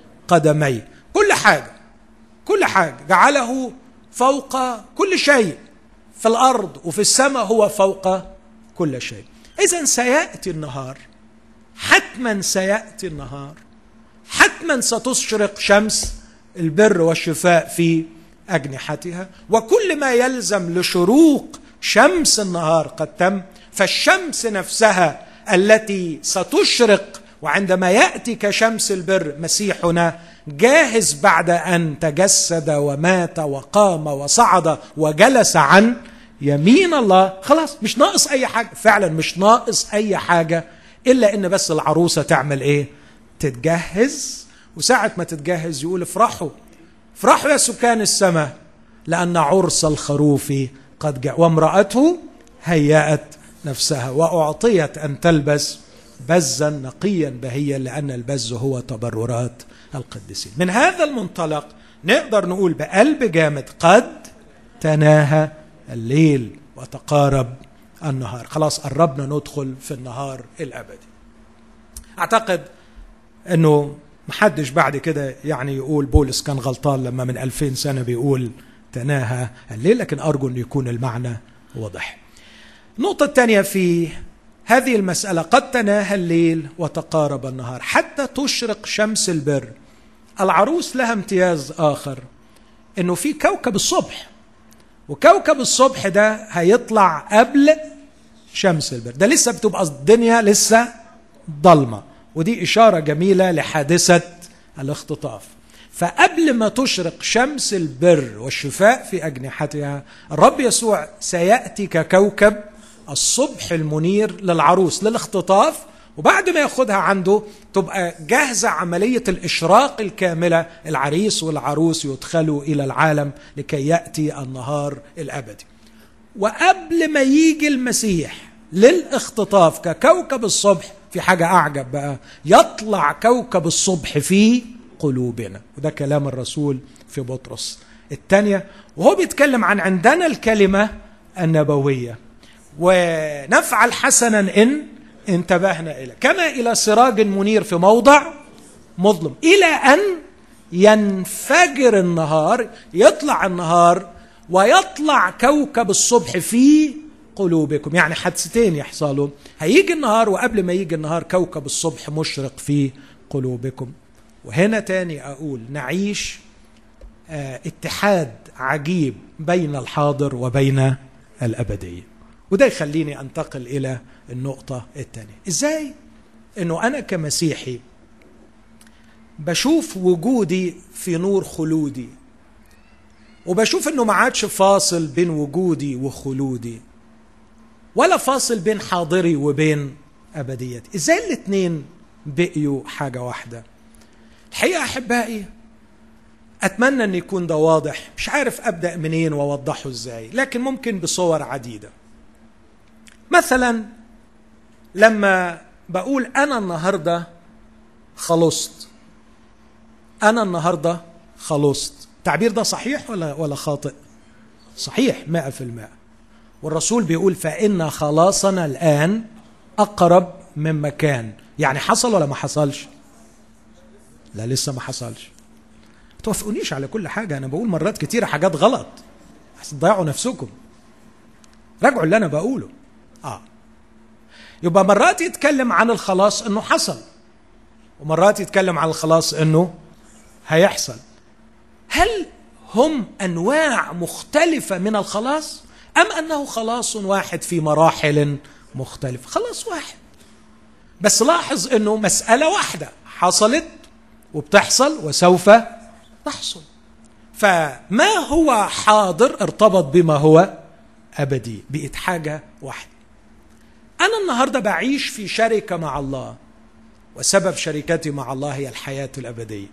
قدميه كل حاجه كل حاجه جعله فوق كل شيء في الارض وفي السماء هو فوق كل شيء اذا سياتي النهار حتما سياتي النهار حتما ستشرق شمس البر والشفاء في اجنحتها وكل ما يلزم لشروق شمس النهار قد تم فالشمس نفسها التي ستشرق وعندما ياتي كشمس البر مسيحنا جاهز بعد ان تجسد ومات وقام وصعد وجلس عن يمين الله خلاص مش ناقص اي حاجه فعلا مش ناقص اي حاجه الا ان بس العروسه تعمل ايه تتجهز وساعه ما تتجهز يقول افرحوا افرحوا يا سكان السماء لان عرس الخروف قد جاء وامراته هيأت نفسها واعطيت ان تلبس بزا نقيا بهيا لان البز هو تبررات القديسين من هذا المنطلق نقدر نقول بقلب جامد قد تناهى الليل وتقارب النهار خلاص قربنا ندخل في النهار الابدي اعتقد انه محدش بعد كده يعني يقول بولس كان غلطان لما من ألفين سنة بيقول تناهى الليل لكن أرجو أن يكون المعنى واضح النقطة الثانية في هذه المسألة قد تناهى الليل وتقارب النهار حتى تشرق شمس البر العروس لها امتياز آخر أنه في كوكب الصبح وكوكب الصبح ده هيطلع قبل شمس البر ده لسه بتبقى الدنيا لسه ضلمة ودي إشارة جميلة لحادثة الاختطاف فقبل ما تشرق شمس البر والشفاء في أجنحتها الرب يسوع سيأتي ككوكب الصبح المنير للعروس للاختطاف وبعد ما ياخدها عنده تبقى جاهزة عملية الإشراق الكاملة العريس والعروس يدخلوا إلى العالم لكي يأتي النهار الأبدي وقبل ما يجي المسيح للاختطاف ككوكب الصبح في حاجة أعجب بقى يطلع كوكب الصبح في قلوبنا وده كلام الرسول في بطرس الثانية وهو بيتكلم عن عندنا الكلمة النبوية ونفعل حسنا إن انتبهنا إلى كما إلى سراج منير في موضع مظلم إلى أن ينفجر النهار يطلع النهار ويطلع كوكب الصبح في قلوبكم يعني حادثتين يحصلوا هيجي النهار وقبل ما يجي النهار كوكب الصبح مشرق في قلوبكم وهنا تاني أقول نعيش اه اتحاد عجيب بين الحاضر وبين الأبدية وده يخليني أنتقل إلى النقطة الثانية إزاي أنه أنا كمسيحي بشوف وجودي في نور خلودي وبشوف انه ما عادش فاصل بين وجودي وخلودي ولا فاصل بين حاضري وبين ابديتي ازاي الاثنين بقيوا حاجه واحده الحقيقه احبائي اتمنى ان يكون ده واضح مش عارف ابدا منين واوضحه ازاي لكن ممكن بصور عديده مثلا لما بقول انا النهارده خلصت انا النهارده خلصت التعبير ده صحيح ولا ولا خاطئ صحيح مائة في المائة والرسول بيقول فإن خلاصنا الآن أقرب مما كان يعني حصل ولا ما حصلش لا لسه ما حصلش توافقونيش على كل حاجة أنا بقول مرات كتيرة حاجات غلط تضيعوا نفسكم راجعوا اللي أنا بقوله آه يبقى مرات يتكلم عن الخلاص انه حصل ومرات يتكلم عن الخلاص انه هيحصل هل هم انواع مختلفه من الخلاص ام انه خلاص واحد في مراحل مختلفه خلاص واحد بس لاحظ انه مساله واحده حصلت وبتحصل وسوف تحصل فما هو حاضر ارتبط بما هو ابدي بقت حاجه واحده أنا النهاردة بعيش في شركة مع الله وسبب شركتي مع الله هي الحياة الأبدية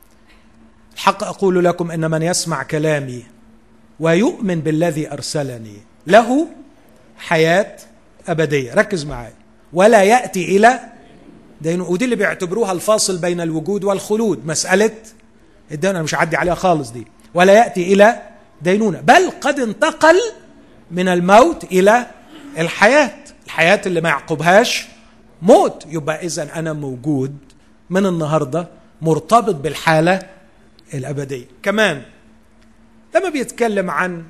الحق أقول لكم إن من يسمع كلامي ويؤمن بالذي أرسلني له حياة أبدية ركز معايا ولا يأتي إلى دين ودي اللي بيعتبروها الفاصل بين الوجود والخلود مسألة الدين أنا مش هعدي عليها خالص دي ولا يأتي إلى دينونة بل قد انتقل من الموت إلى الحياه الحياة اللي ما يعقبهاش موت يبقى إذا أنا موجود من النهاردة مرتبط بالحالة الأبدية كمان لما بيتكلم عن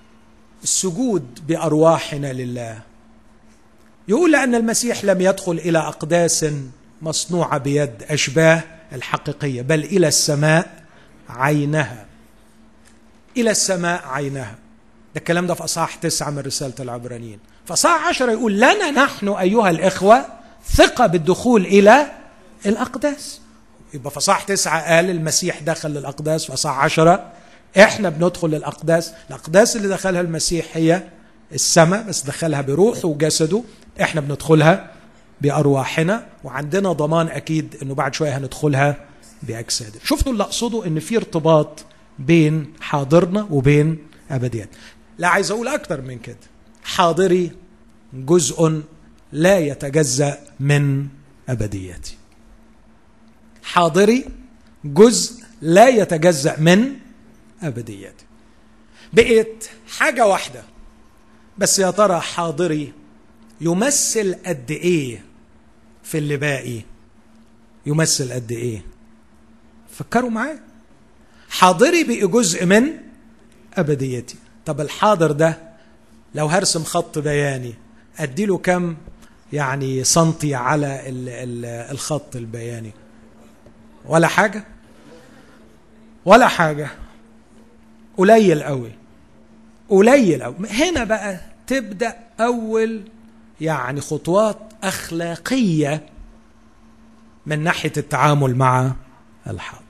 السجود بأرواحنا لله يقول أن المسيح لم يدخل إلى أقداس مصنوعة بيد أشباه الحقيقية بل إلى السماء عينها إلى السماء عينها ده الكلام ده في أصحاح تسعة من رسالة العبرانيين فصاع عشرة يقول لنا نحن أيها الإخوة ثقة بالدخول إلى الأقداس يبقى فصاح تسعة قال المسيح دخل للأقداس فصاح عشرة إحنا بندخل للأقداس الأقداس اللي دخلها المسيح هي السماء بس دخلها بروحه وجسده إحنا بندخلها بأرواحنا وعندنا ضمان أكيد أنه بعد شوية هندخلها بأجسادنا شفتوا اللي أقصده أن في ارتباط بين حاضرنا وبين أبديات لا عايز أقول أكتر من كده حاضري جزء لا يتجزا من ابديتي حاضري جزء لا يتجزا من ابديتي بقيت حاجه واحده بس يا ترى حاضري يمثل قد ايه في اللي باقي يمثل قد ايه فكروا معايا حاضري بقي جزء من ابديتي طب الحاضر ده لو هرسم خط بياني اديله كم يعني سنتي على ال ال الخط البياني ولا حاجه ولا حاجه قليل قوي قليل قوي هنا بقى تبدا اول يعني خطوات اخلاقيه من ناحيه التعامل مع الحاضر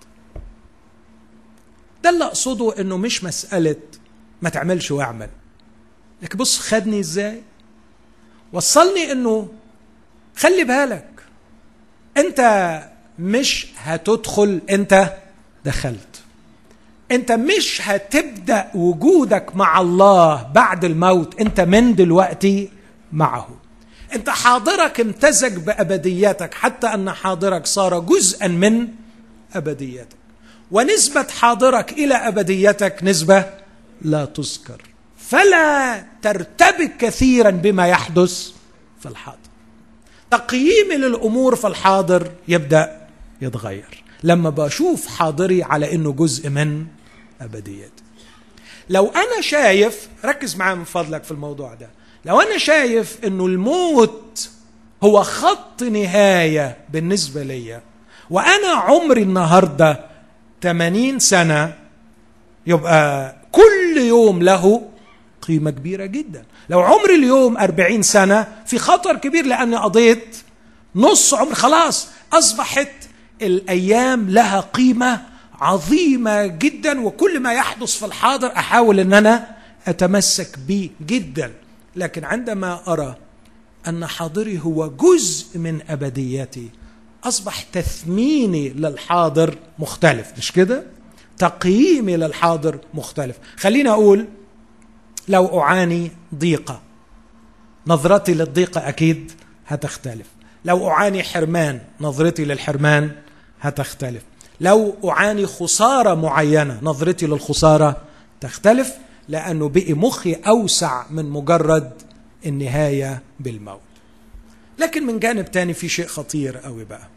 ده اللي اقصده انه مش مساله ما تعملش واعمل لكن بص خدني ازاي وصلني انه خلي بالك انت مش هتدخل انت دخلت انت مش هتبدا وجودك مع الله بعد الموت انت من دلوقتي معه انت حاضرك امتزج بابديتك حتى ان حاضرك صار جزءا من ابديتك ونسبه حاضرك الى ابديتك نسبه لا تذكر فلا ترتبك كثيرا بما يحدث في الحاضر تقييمي للامور في الحاضر يبدا يتغير لما بشوف حاضري على انه جزء من ابديتي لو انا شايف ركز معايا من فضلك في الموضوع ده لو انا شايف انه الموت هو خط نهايه بالنسبه لي وانا عمري النهارده 80 سنه يبقى كل يوم له قيمة كبيرة جدا لو عمري اليوم أربعين سنة في خطر كبير لأني قضيت نص عمر خلاص أصبحت الأيام لها قيمة عظيمة جدا وكل ما يحدث في الحاضر أحاول أن أنا أتمسك به جدا لكن عندما أرى أن حاضري هو جزء من أبديتي أصبح تثميني للحاضر مختلف مش كده؟ تقييمي للحاضر مختلف خليني أقول لو أعاني ضيقة نظرتي للضيقة أكيد هتختلف لو أعاني حرمان نظرتي للحرمان هتختلف لو أعاني خسارة معينة نظرتي للخسارة تختلف لأنه بقي مخي أوسع من مجرد النهاية بالموت لكن من جانب تاني في شيء خطير قوي بقى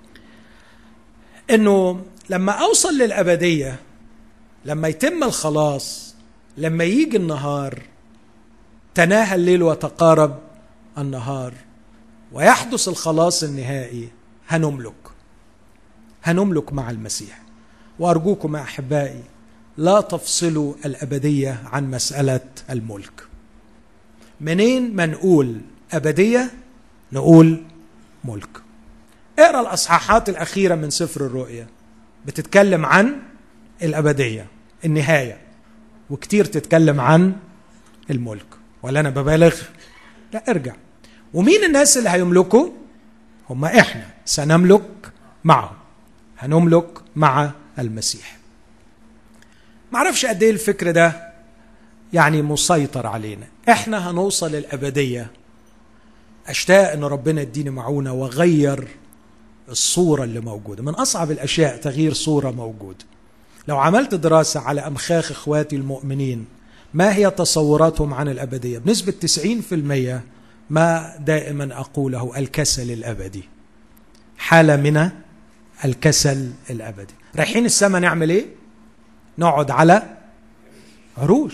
انه لما اوصل للابديه لما يتم الخلاص لما يجي النهار تناهى الليل وتقارب النهار ويحدث الخلاص النهائي هنملك هنملك مع المسيح وارجوكم يا احبائي لا تفصلوا الابديه عن مساله الملك منين ما نقول ابديه نقول ملك اقرا الاصحاحات الاخيره من سفر الرؤيا بتتكلم عن الابديه النهايه وكتير تتكلم عن الملك ولا انا ببالغ لا ارجع ومين الناس اللي هيملكوا هم احنا سنملك معه هنملك مع المسيح معرفش قد ايه الفكر ده يعني مسيطر علينا احنا هنوصل الابديه اشتاق ان ربنا يديني معونه واغير الصوره اللي موجوده من اصعب الاشياء تغيير صوره موجوده لو عملت دراسه على امخاخ اخواتي المؤمنين ما هي تصوراتهم عن الابديه بنسبه 90% ما دائما اقوله الكسل الابدي حاله من الكسل الابدي رايحين السماء نعمل ايه نقعد على عروش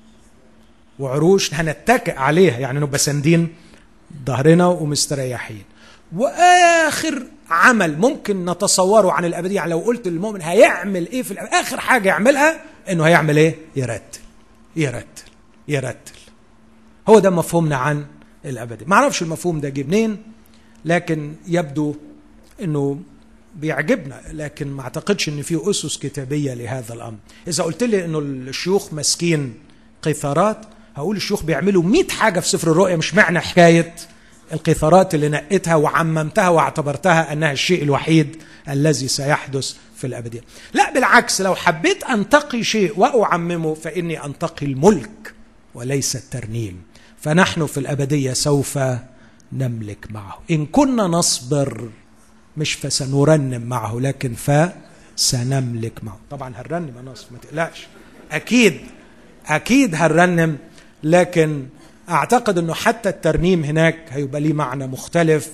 وعروش هنتكئ عليها يعني نبقى ساندين ظهرنا ومستريحين واخر عمل ممكن نتصوره عن الابديه يعني لو قلت للمؤمن هيعمل ايه في الأبدية. اخر حاجه يعملها انه هيعمل ايه يرتل يرتل يرتل هو ده مفهومنا عن الابديه ما اعرفش المفهوم ده جه منين لكن يبدو انه بيعجبنا لكن ما اعتقدش ان في اسس كتابيه لهذا الامر اذا قلت لي انه الشيوخ ماسكين قيثارات هقول الشيوخ بيعملوا 100 حاجه في سفر الرؤيا مش معنى حكايه القيثارات اللي نقيتها وعممتها واعتبرتها انها الشيء الوحيد الذي سيحدث في الابديه. لا بالعكس لو حبيت انتقي شيء واعممه فاني انتقي الملك وليس الترنيم. فنحن في الابديه سوف نملك معه ان كنا نصبر مش فسنرنم معه لكن فسنملك معه طبعا هنرنم انا ما تقلقش اكيد اكيد هنرنم لكن اعتقد انه حتى الترنيم هناك هيبقى ليه معنى مختلف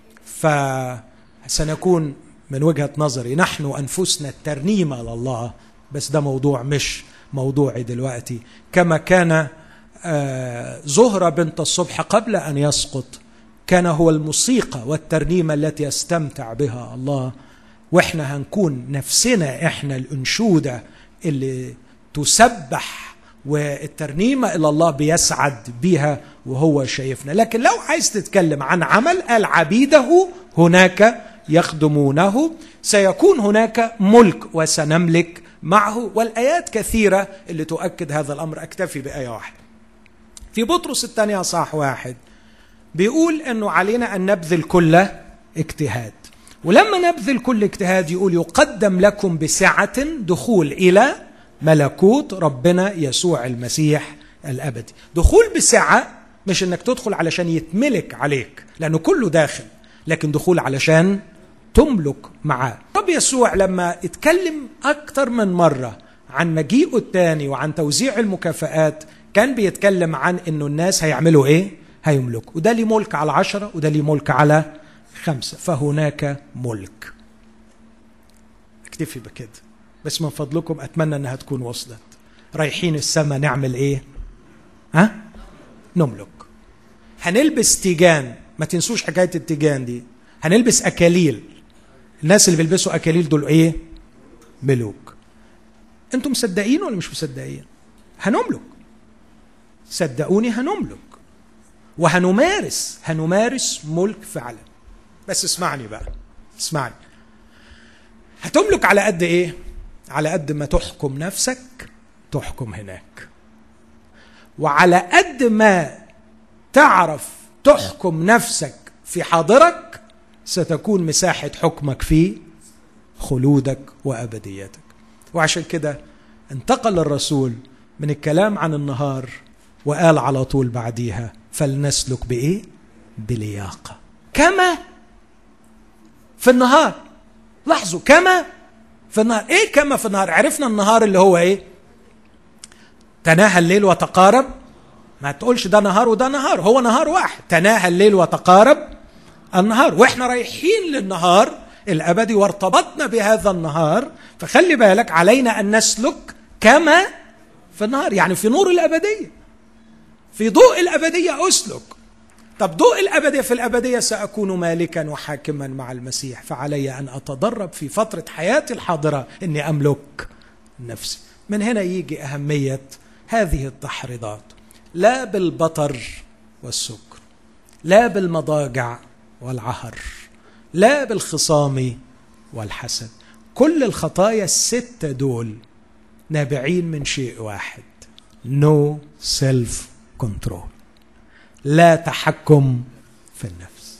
فسنكون من وجهه نظري نحن انفسنا الترنيمه لله بس ده موضوع مش موضوعي دلوقتي كما كان آه، زهرة بنت الصبح قبل أن يسقط كان هو الموسيقى والترنيمة التي يستمتع بها الله واحنا هنكون نفسنا احنا الانشودة اللي تسبح والترنيمة إلى الله بيسعد بها وهو شايفنا لكن لو عايز تتكلم عن عمل قال عبيده هناك يخدمونه سيكون هناك ملك وسنملك معه والآيات كثيرة اللي تؤكد هذا الأمر أكتفي بآية واحدة في بطرس الثانية صح واحد بيقول أنه علينا أن نبذل كل اجتهاد ولما نبذل كل اجتهاد يقول يقدم لكم بسعة دخول إلى ملكوت ربنا يسوع المسيح الأبدي دخول بسعة مش أنك تدخل علشان يتملك عليك لأنه كله داخل لكن دخول علشان تملك معاه رب يسوع لما اتكلم أكثر من مرة عن مجيئه الثاني وعن توزيع المكافآت كان بيتكلم عن انه الناس هيعملوا ايه هيملكوا وده ليه ملك على عشرة وده ليه ملك على خمسة فهناك ملك اكتفي بكده بس من فضلكم اتمنى انها تكون وصلت رايحين السماء نعمل ايه ها نملك هنلبس تيجان ما تنسوش حكايه التيجان دي هنلبس اكاليل الناس اللي بيلبسوا اكاليل دول ايه ملوك انتم مصدقين ولا مش مصدقين هنملك صدقوني هنملك وهنمارس هنمارس ملك فعلا بس اسمعني بقى اسمعني هتملك على قد ايه على قد ما تحكم نفسك تحكم هناك وعلى قد ما تعرف تحكم نفسك في حاضرك ستكون مساحة حكمك في خلودك وأبديتك وعشان كده انتقل الرسول من الكلام عن النهار وقال على طول بعديها فلنسلك بايه بلياقه كما في النهار لاحظوا كما في النهار ايه كما في النهار عرفنا النهار اللي هو ايه تناهى الليل وتقارب ما تقولش ده نهار وده نهار هو نهار واحد تناهى الليل وتقارب النهار واحنا رايحين للنهار الابدي وارتبطنا بهذا النهار فخلي بالك علينا ان نسلك كما في النهار يعني في نور الابديه في ضوء الابديه اسلك طب ضوء الابديه في الابديه ساكون مالكا وحاكما مع المسيح فعلي ان اتدرب في فتره حياتي الحاضره اني املك نفسي من هنا يجي اهميه هذه التحريضات لا بالبطر والسكر لا بالمضاجع والعهر لا بالخصام والحسد كل الخطايا الستة دول نابعين من شيء واحد no self كنترول لا تحكم في النفس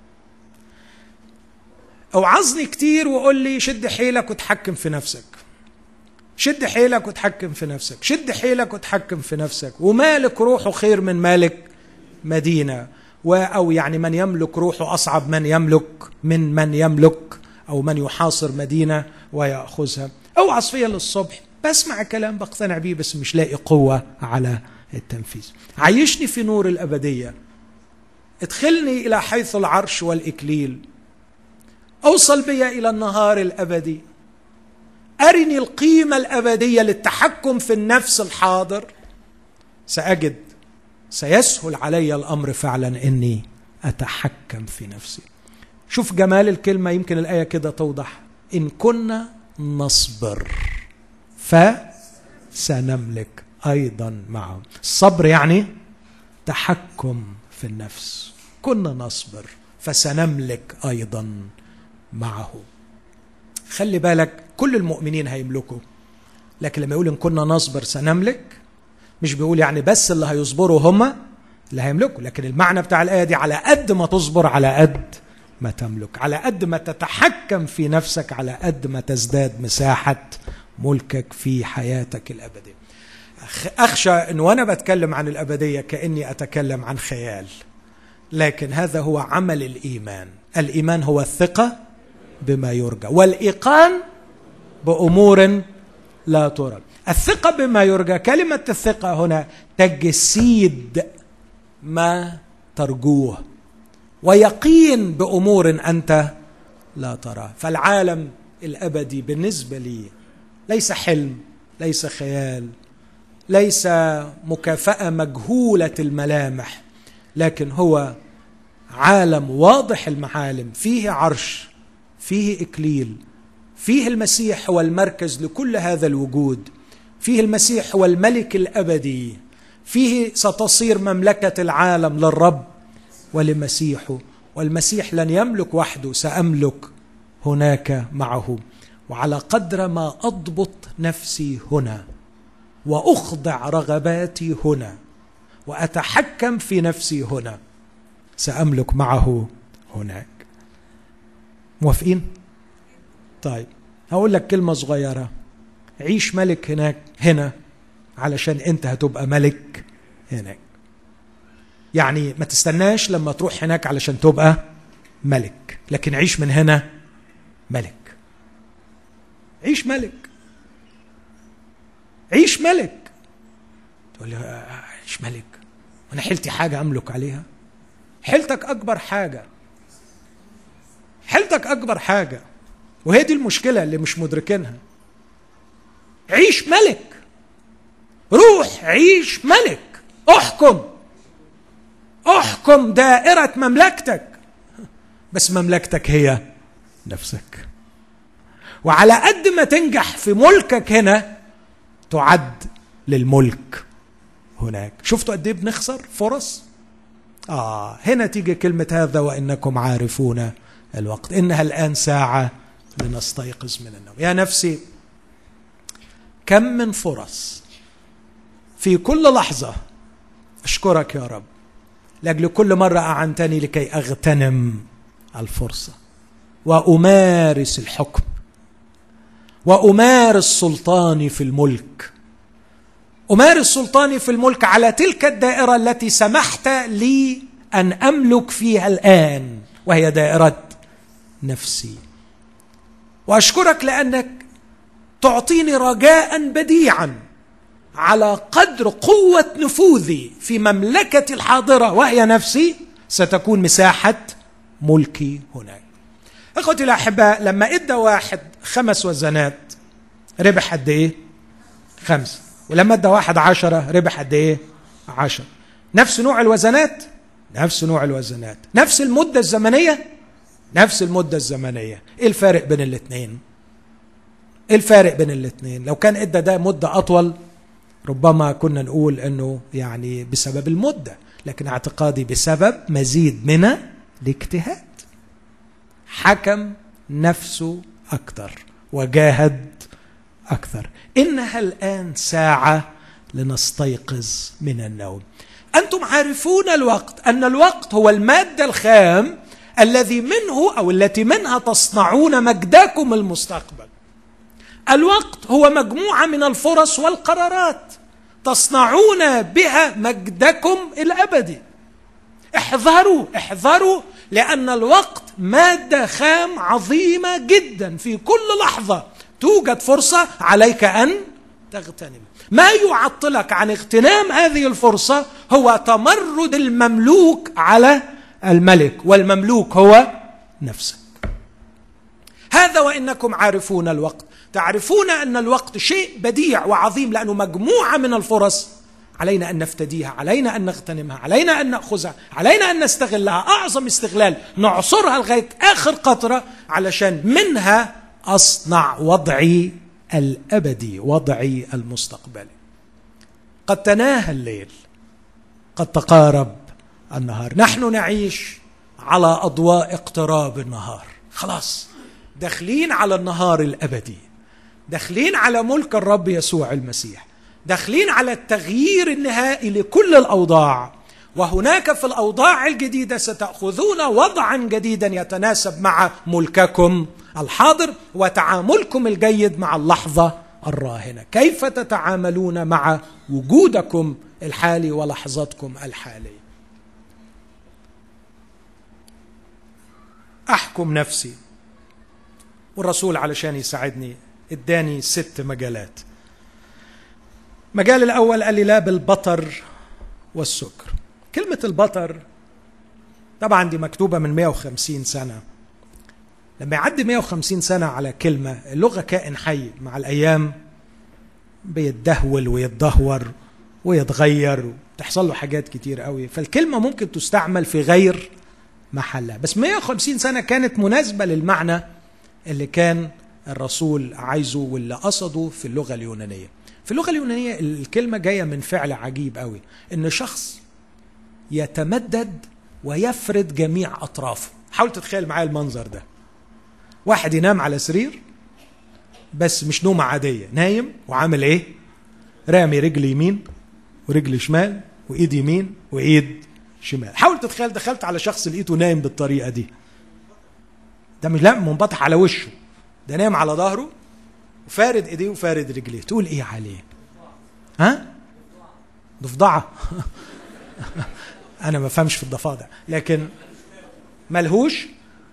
اوعظني كتير وقول لي شد حيلك وتحكم في نفسك شد حيلك وتحكم في نفسك شد حيلك وتحكم في نفسك ومالك روحه خير من مالك مدينة أو يعني من يملك روحه أصعب من يملك من من يملك أو من يحاصر مدينة ويأخذها أوعظ فيا للصبح بسمع كلام بقتنع بيه بس مش لاقي قوة على التنفيذ عيشني في نور الأبدية ادخلني إلى حيث العرش والإكليل أوصل بي إلى النهار الأبدي أرني القيمة الأبدية للتحكم في النفس الحاضر سأجد سيسهل علي الأمر فعلا إني أتحكم في نفسي شوف جمال الكلمة يمكن الآية كده توضح إن كنا نصبر فسنملك ايضا معه الصبر يعني تحكم في النفس كنا نصبر فسنملك ايضا معه خلي بالك كل المؤمنين هيملكوا لكن لما يقول ان كنا نصبر سنملك مش بيقول يعني بس اللي هيصبروا هم اللي هيملكوا لكن المعنى بتاع الايه دي على قد ما تصبر على قد ما تملك على قد ما تتحكم في نفسك على قد ما تزداد مساحه ملكك في حياتك الابديه اخشى ان وانا بتكلم عن الابديه كاني اتكلم عن خيال لكن هذا هو عمل الايمان الايمان هو الثقه بما يرجى والايقان بامور لا ترى الثقه بما يرجى كلمه الثقه هنا تجسيد ما ترجوه ويقين بامور انت لا تراه فالعالم الابدي بالنسبه لي ليس حلم ليس خيال ليس مكافاه مجهوله الملامح لكن هو عالم واضح المعالم فيه عرش فيه اكليل فيه المسيح هو المركز لكل هذا الوجود فيه المسيح هو الملك الابدي فيه ستصير مملكه العالم للرب ولمسيحه والمسيح لن يملك وحده ساملك هناك معه وعلى قدر ما اضبط نفسي هنا واخضع رغباتي هنا واتحكم في نفسي هنا ساملك معه هناك موافقين طيب هقول لك كلمه صغيره عيش ملك هناك هنا علشان انت هتبقى ملك هناك يعني ما تستناش لما تروح هناك علشان تبقى ملك لكن عيش من هنا ملك عيش ملك عيش ملك تقول لي عيش ملك وانا حيلتي حاجه املك عليها حيلتك اكبر حاجه حيلتك اكبر حاجه وهي دي المشكله اللي مش مدركينها عيش ملك روح عيش ملك احكم احكم دائره مملكتك بس مملكتك هي نفسك وعلى قد ما تنجح في ملكك هنا تعد للملك هناك شفتوا قد ايه بنخسر فرص اه هنا تيجي كلمه هذا وانكم عارفون الوقت انها الان ساعه لنستيقظ من النوم يا نفسي كم من فرص في كل لحظه اشكرك يا رب لاجل كل مره اعنتني لكي اغتنم الفرصه وامارس الحكم وامارس سلطاني في الملك امارس سلطاني في الملك على تلك الدائره التي سمحت لي ان املك فيها الان وهي دائره نفسي واشكرك لانك تعطيني رجاء بديعا على قدر قوه نفوذي في مملكتي الحاضره وهي نفسي ستكون مساحه ملكي هناك اخوتي الاحباء لما ادى واحد خمس وزنات ربح قد ايه خمسه ولما ادى واحد عشرة ربح قد ايه عشرة نفس نوع الوزنات نفس نوع الوزنات نفس المدة الزمنية نفس المدة الزمنية ايه الفارق بين الاثنين ايه الفارق بين الاثنين لو كان ادى ده مدة اطول ربما كنا نقول انه يعني بسبب المدة لكن اعتقادي بسبب مزيد من الاجتهاد حكم نفسه اكثر وجاهد اكثر انها الان ساعه لنستيقظ من النوم انتم عارفون الوقت ان الوقت هو الماده الخام الذي منه او التي منها تصنعون مجدكم المستقبل الوقت هو مجموعه من الفرص والقرارات تصنعون بها مجدكم الابدي احذروا احذروا لان الوقت ماده خام عظيمه جدا في كل لحظه توجد فرصه عليك ان تغتنم ما يعطلك عن اغتنام هذه الفرصه هو تمرد المملوك على الملك والمملوك هو نفسك هذا وانكم عارفون الوقت تعرفون ان الوقت شيء بديع وعظيم لانه مجموعه من الفرص علينا ان نفتديها علينا ان نغتنمها علينا ان ناخذها علينا ان نستغلها اعظم استغلال نعصرها لغايه اخر قطره علشان منها اصنع وضعي الابدي وضعي المستقبلي قد تناهى الليل قد تقارب النهار نحن نعيش على اضواء اقتراب النهار خلاص داخلين على النهار الابدي داخلين على ملك الرب يسوع المسيح داخلين على التغيير النهائي لكل الاوضاع وهناك في الاوضاع الجديده ستاخذون وضعا جديدا يتناسب مع ملككم الحاضر وتعاملكم الجيد مع اللحظه الراهنه كيف تتعاملون مع وجودكم الحالي ولحظتكم الحاليه احكم نفسي والرسول علشان يساعدني اداني ست مجالات المجال الاول قال لي لا بالبطر والسكر كلمه البطر طبعا دي مكتوبه من 150 سنه لما يعدي 150 سنه على كلمه اللغه كائن حي مع الايام بيتدهول ويتدهور ويتغير وتحصل له حاجات كتير قوي فالكلمه ممكن تستعمل في غير محلها بس 150 سنه كانت مناسبه للمعنى اللي كان الرسول عايزه واللي قصده في اللغه اليونانيه في اللغه اليونانيه الكلمه جايه من فعل عجيب قوي ان شخص يتمدد ويفرد جميع اطرافه حاول تتخيل معايا المنظر ده واحد ينام على سرير بس مش نومه عاديه نايم وعامل ايه رامي رجل يمين ورجل شمال وايد يمين وايد شمال حاول تتخيل دخلت على شخص لقيته نايم بالطريقه دي ده مش لا منبطح على وشه ده نايم على ظهره وفارد ايديه وفارد رجليه تقول ايه عليه ها ضفدعه انا ما فهمش في الضفادع لكن ملهوش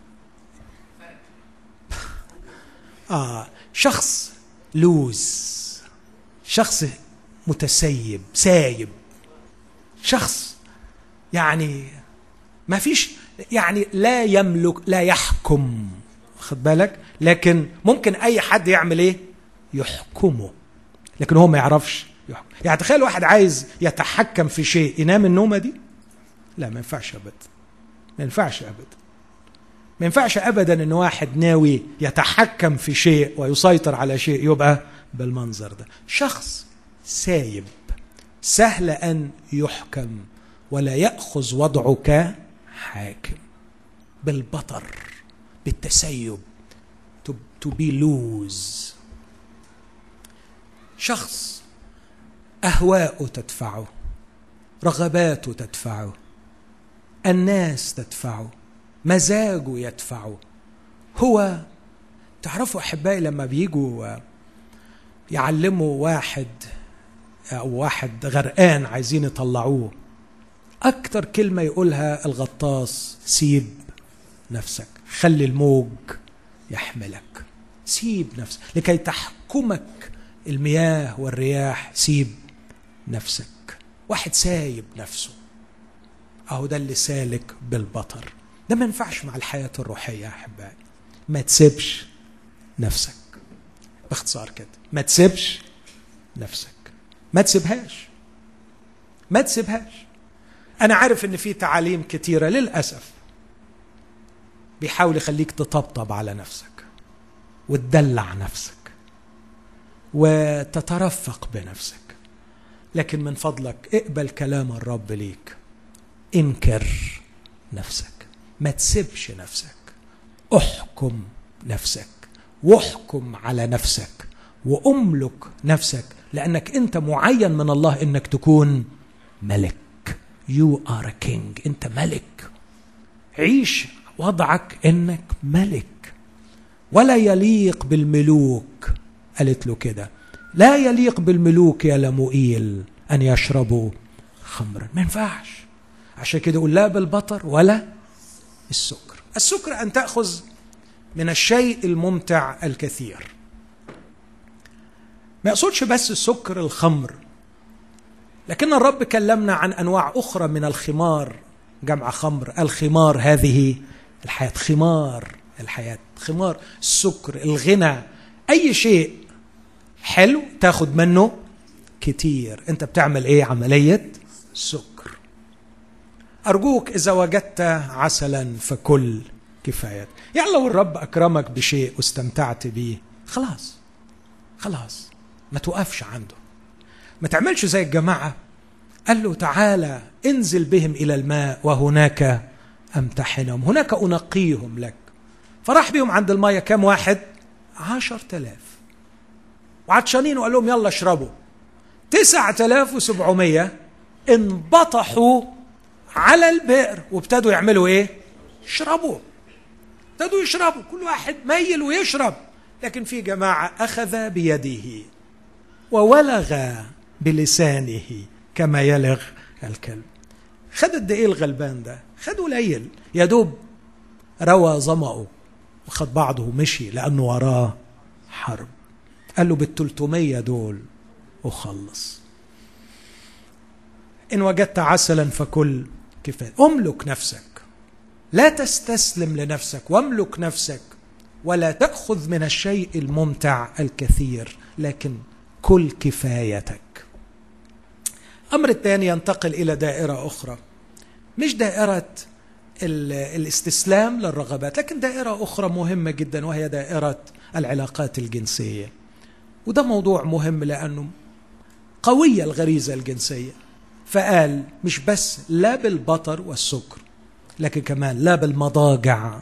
اه شخص لوز شخص متسيب سايب شخص يعني ما فيش يعني لا يملك لا يحكم خد بالك لكن ممكن اي حد يعمل ايه يحكمه لكن هو ما يعرفش يحكم يعني تخيل واحد عايز يتحكم في شيء ينام النومه دي لا ما ينفعش ابدا ما ينفعش ابدا ما ينفعش ابدا ان واحد ناوي يتحكم في شيء ويسيطر على شيء يبقى بالمنظر ده شخص سايب سهل ان يحكم ولا ياخذ وضعه كحاكم بالبطر بالتسيب to be loose شخص اهواءه تدفعه رغباته تدفعه الناس تدفعه مزاجه يدفعه هو تعرفوا احبائي لما بيجوا يعلموا واحد او واحد غرقان عايزين يطلعوه اكتر كلمه يقولها الغطاس سيب نفسك خلي الموج يحملك سيب نفسك لكي تحكمك المياه والرياح سيب نفسك واحد سايب نفسه اهو ده اللي سالك بالبطر ده ما ينفعش مع الحياه الروحيه يا احبائي ما تسيبش نفسك باختصار كده ما تسيبش نفسك ما تسيبهاش ما تسيبهاش انا عارف ان في تعاليم كتيره للاسف بيحاول يخليك تطبطب على نفسك وتدلع نفسك وتترفق بنفسك لكن من فضلك اقبل كلام الرب ليك انكر نفسك ما تسيبش نفسك احكم نفسك واحكم على نفسك واملك نفسك لانك انت معين من الله انك تكون ملك يو ار كينج انت ملك عيش وضعك انك ملك ولا يليق بالملوك قالت له كده لا يليق بالملوك يا لموئيل ان يشربوا خمرا ما ينفعش عشان كده يقول لا بالبطر ولا السكر السكر ان تاخذ من الشيء الممتع الكثير ما يقصدش بس السكر الخمر لكن الرب كلمنا عن انواع اخرى من الخمار جمع خمر الخمار هذه الحياه خمار الحياه خمار السكر الغنى اي شيء حلو تاخد منه كتير انت بتعمل ايه عمليه سكر ارجوك اذا وجدت عسلا فكل كفايه يعني لو الرب اكرمك بشيء واستمتعت بيه خلاص خلاص ما توقفش عنده ما تعملش زي الجماعه قال له تعالى انزل بهم الى الماء وهناك امتحنهم هناك انقيهم لك فراح بيهم عند المية كم واحد عشر تلاف وعطشانين وقال لهم يلا اشربوا تسعة تلاف وسبعمية انبطحوا على البئر وابتدوا يعملوا ايه يشربوا ابتدوا يشربوا كل واحد ميل ويشرب لكن في جماعة أخذ بيده وولغ بلسانه كما يلغ الكلب خد قد ايه الغلبان ده خد قليل يا دوب روى ظمأه وخد بعضه ومشي لأنه وراه حرب قال له بالتلتمية دول وخلص إن وجدت عسلا فكل كفاية أملك نفسك لا تستسلم لنفسك واملك نفسك ولا تأخذ من الشيء الممتع الكثير لكن كل كفايتك الأمر الثاني ينتقل إلى دائرة أخرى مش دائرة الاستسلام للرغبات لكن دائرة أخرى مهمة جدا وهي دائرة العلاقات الجنسية وده موضوع مهم لأنه قوية الغريزة الجنسية فقال مش بس لا بالبطر والسكر لكن كمان لا بالمضاجع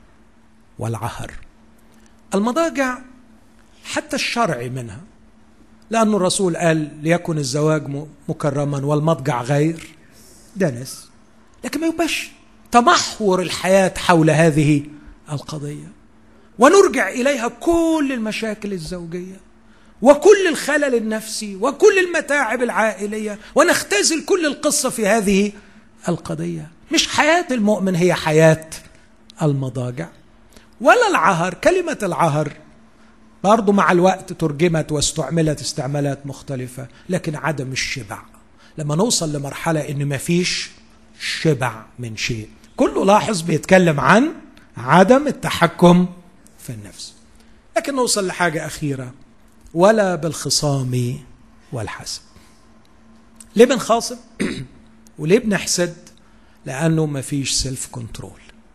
والعهر المضاجع حتى الشرعي منها لأن الرسول قال ليكن الزواج مكرما والمضجع غير دنس لكن ما يبقاش تمحور الحياة حول هذه القضية ونرجع إليها كل المشاكل الزوجية وكل الخلل النفسي وكل المتاعب العائلية ونختزل كل القصة في هذه القضية مش حياة المؤمن هي حياة المضاجع ولا العهر كلمة العهر برضو مع الوقت ترجمت واستعملت استعمالات مختلفة لكن عدم الشبع لما نوصل لمرحلة إن مفيش شبع من شيء كله لاحظ بيتكلم عن عدم التحكم في النفس لكن نوصل لحاجة أخيرة ولا بالخصام والحسد ليه بنخاصم وليه بنحسد لأنه مفيش سيلف كنترول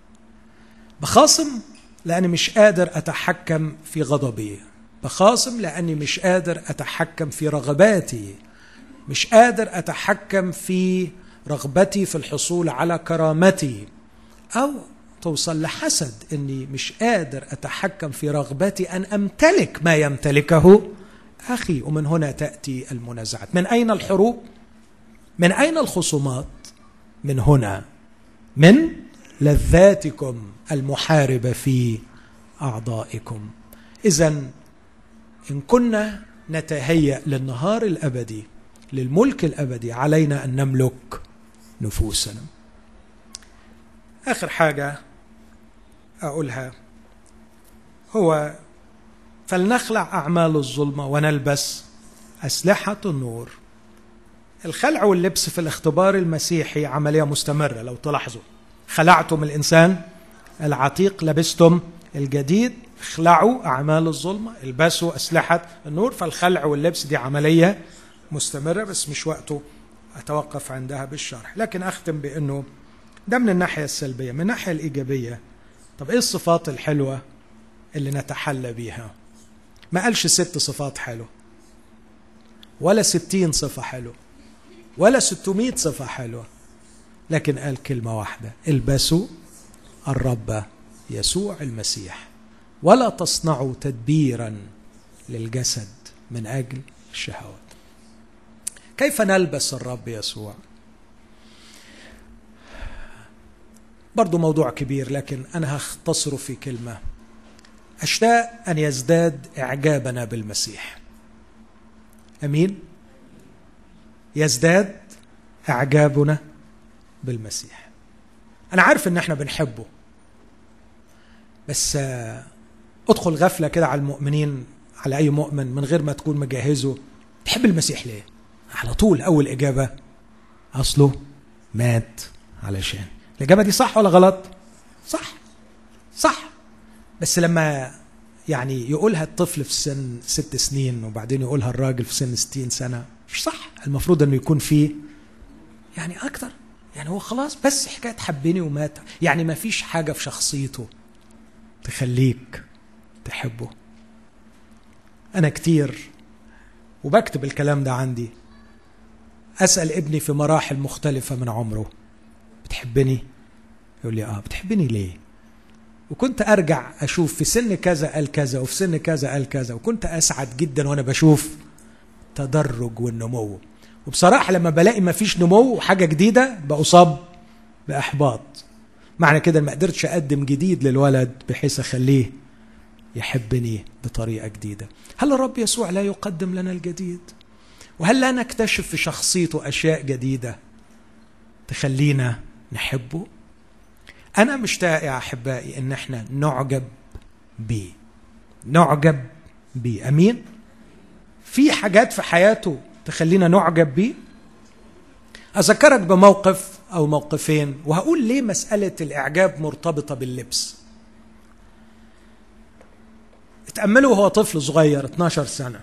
بخاصم لأني مش قادر أتحكم في غضبي بخاصم لأني مش قادر أتحكم في رغباتي مش قادر أتحكم في رغبتي في الحصول على كرامتي أو توصل لحسد أني مش قادر أتحكم في رغبتي أن أمتلك ما يمتلكه أخي ومن هنا تأتي المنازعات من أين الحروب؟ من أين الخصومات؟ من هنا من لذاتكم المحاربه في اعضائكم اذا ان كنا نتهيا للنهار الابدي للملك الابدي علينا ان نملك نفوسنا اخر حاجه اقولها هو فلنخلع اعمال الظلمه ونلبس اسلحه النور الخلع واللبس في الاختبار المسيحي عمليه مستمره لو تلاحظوا خلعتم الانسان العتيق لبستم الجديد اخلعوا اعمال الظلمه البسوا اسلحه النور فالخلع واللبس دي عمليه مستمره بس مش وقته اتوقف عندها بالشرح لكن اختم بانه ده من الناحيه السلبيه من الناحيه الايجابيه طب ايه الصفات الحلوه اللي نتحلى بيها ما قالش ست صفات حلوه ولا ستين صفه حلوه ولا ستمائة صفه حلوه لكن قال كلمة واحدة البسوا الرب يسوع المسيح ولا تصنعوا تدبيرا للجسد من أجل الشهوات كيف نلبس الرب يسوع برضو موضوع كبير لكن أنا هختصره في كلمة أشتاق أن يزداد إعجابنا بالمسيح أمين يزداد إعجابنا بالمسيح انا عارف ان احنا بنحبه بس ادخل غفله كده على المؤمنين على اي مؤمن من غير ما تكون مجهزه تحب المسيح ليه على طول اول اجابه اصله مات علشان الاجابه دي صح ولا غلط صح صح بس لما يعني يقولها الطفل في سن ست سنين وبعدين يقولها الراجل في سن ستين سنة مش صح المفروض أنه يكون فيه يعني أكتر يعني هو خلاص بس حكايه حبني ومات يعني ما فيش حاجه في شخصيته تخليك تحبه انا كتير وبكتب الكلام ده عندي اسال ابني في مراحل مختلفه من عمره بتحبني يقول لي اه بتحبني ليه وكنت ارجع اشوف في سن كذا قال كذا وفي سن كذا قال كذا وكنت اسعد جدا وانا بشوف تدرج والنمو وبصراحه لما بلاقي ما فيش نمو وحاجه جديده بأصاب باحباط معنى كده ما قدرتش اقدم جديد للولد بحيث اخليه يحبني بطريقة جديدة هل الرب يسوع لا يقدم لنا الجديد وهل لا نكتشف في شخصيته أشياء جديدة تخلينا نحبه أنا مشتاق يا أحبائي إن احنا نعجب بيه نعجب بيه أمين في حاجات في حياته تخلينا نعجب بيه أذكرك بموقف أو موقفين وهقول ليه مسألة الإعجاب مرتبطة باللبس اتأملوا وهو طفل صغير 12 سنة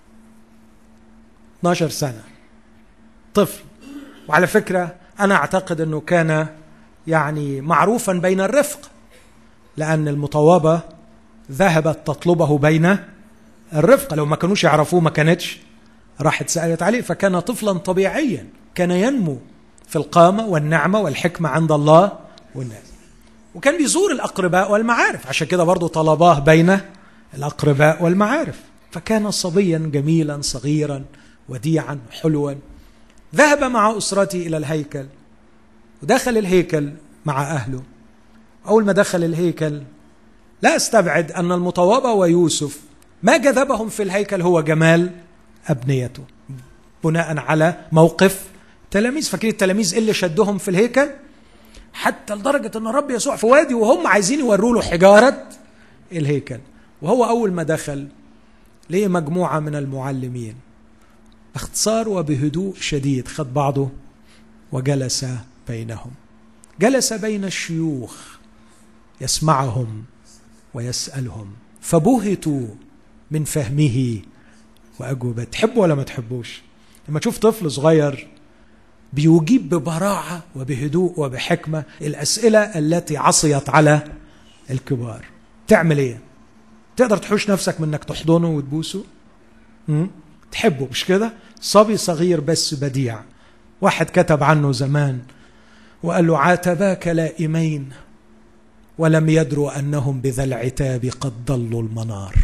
12 سنة طفل وعلى فكرة أنا أعتقد أنه كان يعني معروفا بين الرفق لأن المطوبة ذهبت تطلبه بين الرفق لو ما كانوش يعرفوه ما كانتش راحت سألت عليه فكان طفلا طبيعيا كان ينمو في القامة والنعمة والحكمة عند الله والناس وكان بيزور الأقرباء والمعارف عشان كده برضه طلباه بين الأقرباء والمعارف فكان صبيا جميلا صغيرا وديعا حلوا ذهب مع أسرته إلى الهيكل ودخل الهيكل مع أهله أول ما دخل الهيكل لا استبعد أن المطوبة ويوسف ما جذبهم في الهيكل هو جمال أبنيته بناء على موقف تلاميذ فاكرين التلاميذ إيه اللي شدهم في الهيكل حتى لدرجة أن الرب يسوع في وادي وهم عايزين يوروا له حجارة الهيكل وهو أول ما دخل ليه مجموعة من المعلمين باختصار وبهدوء شديد خد بعضه وجلس بينهم جلس بين الشيوخ يسمعهم ويسألهم فبهتوا من فهمه وأجوبة تحبوا ولا ما تحبوش لما تشوف طفل صغير بيجيب ببراعة وبهدوء وبحكمة الأسئلة التي عصيت على الكبار تعمل ايه تقدر تحوش نفسك من انك تحضنه وتبوسه تحبه مش كده صبي صغير بس بديع واحد كتب عنه زمان وقال له عاتباك لائمين ولم يدروا انهم بذا العتاب قد ضلوا المنار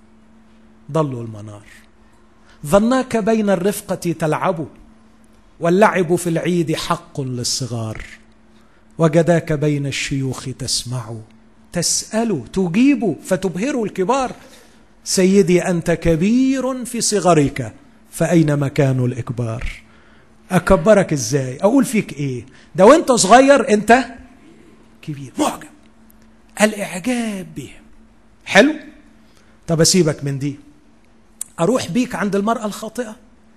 ضلوا المنار ظناك بين الرفقه تلعب واللعب في العيد حق للصغار وجداك بين الشيوخ تسمع تسال تجيب فتبهر الكبار سيدي انت كبير في صغرك فاين مكان الاكبار اكبرك ازاي اقول فيك ايه ده وانت صغير انت كبير معجب الاعجاب بهم حلو طب اسيبك من دي اروح بيك عند المراه الخاطئه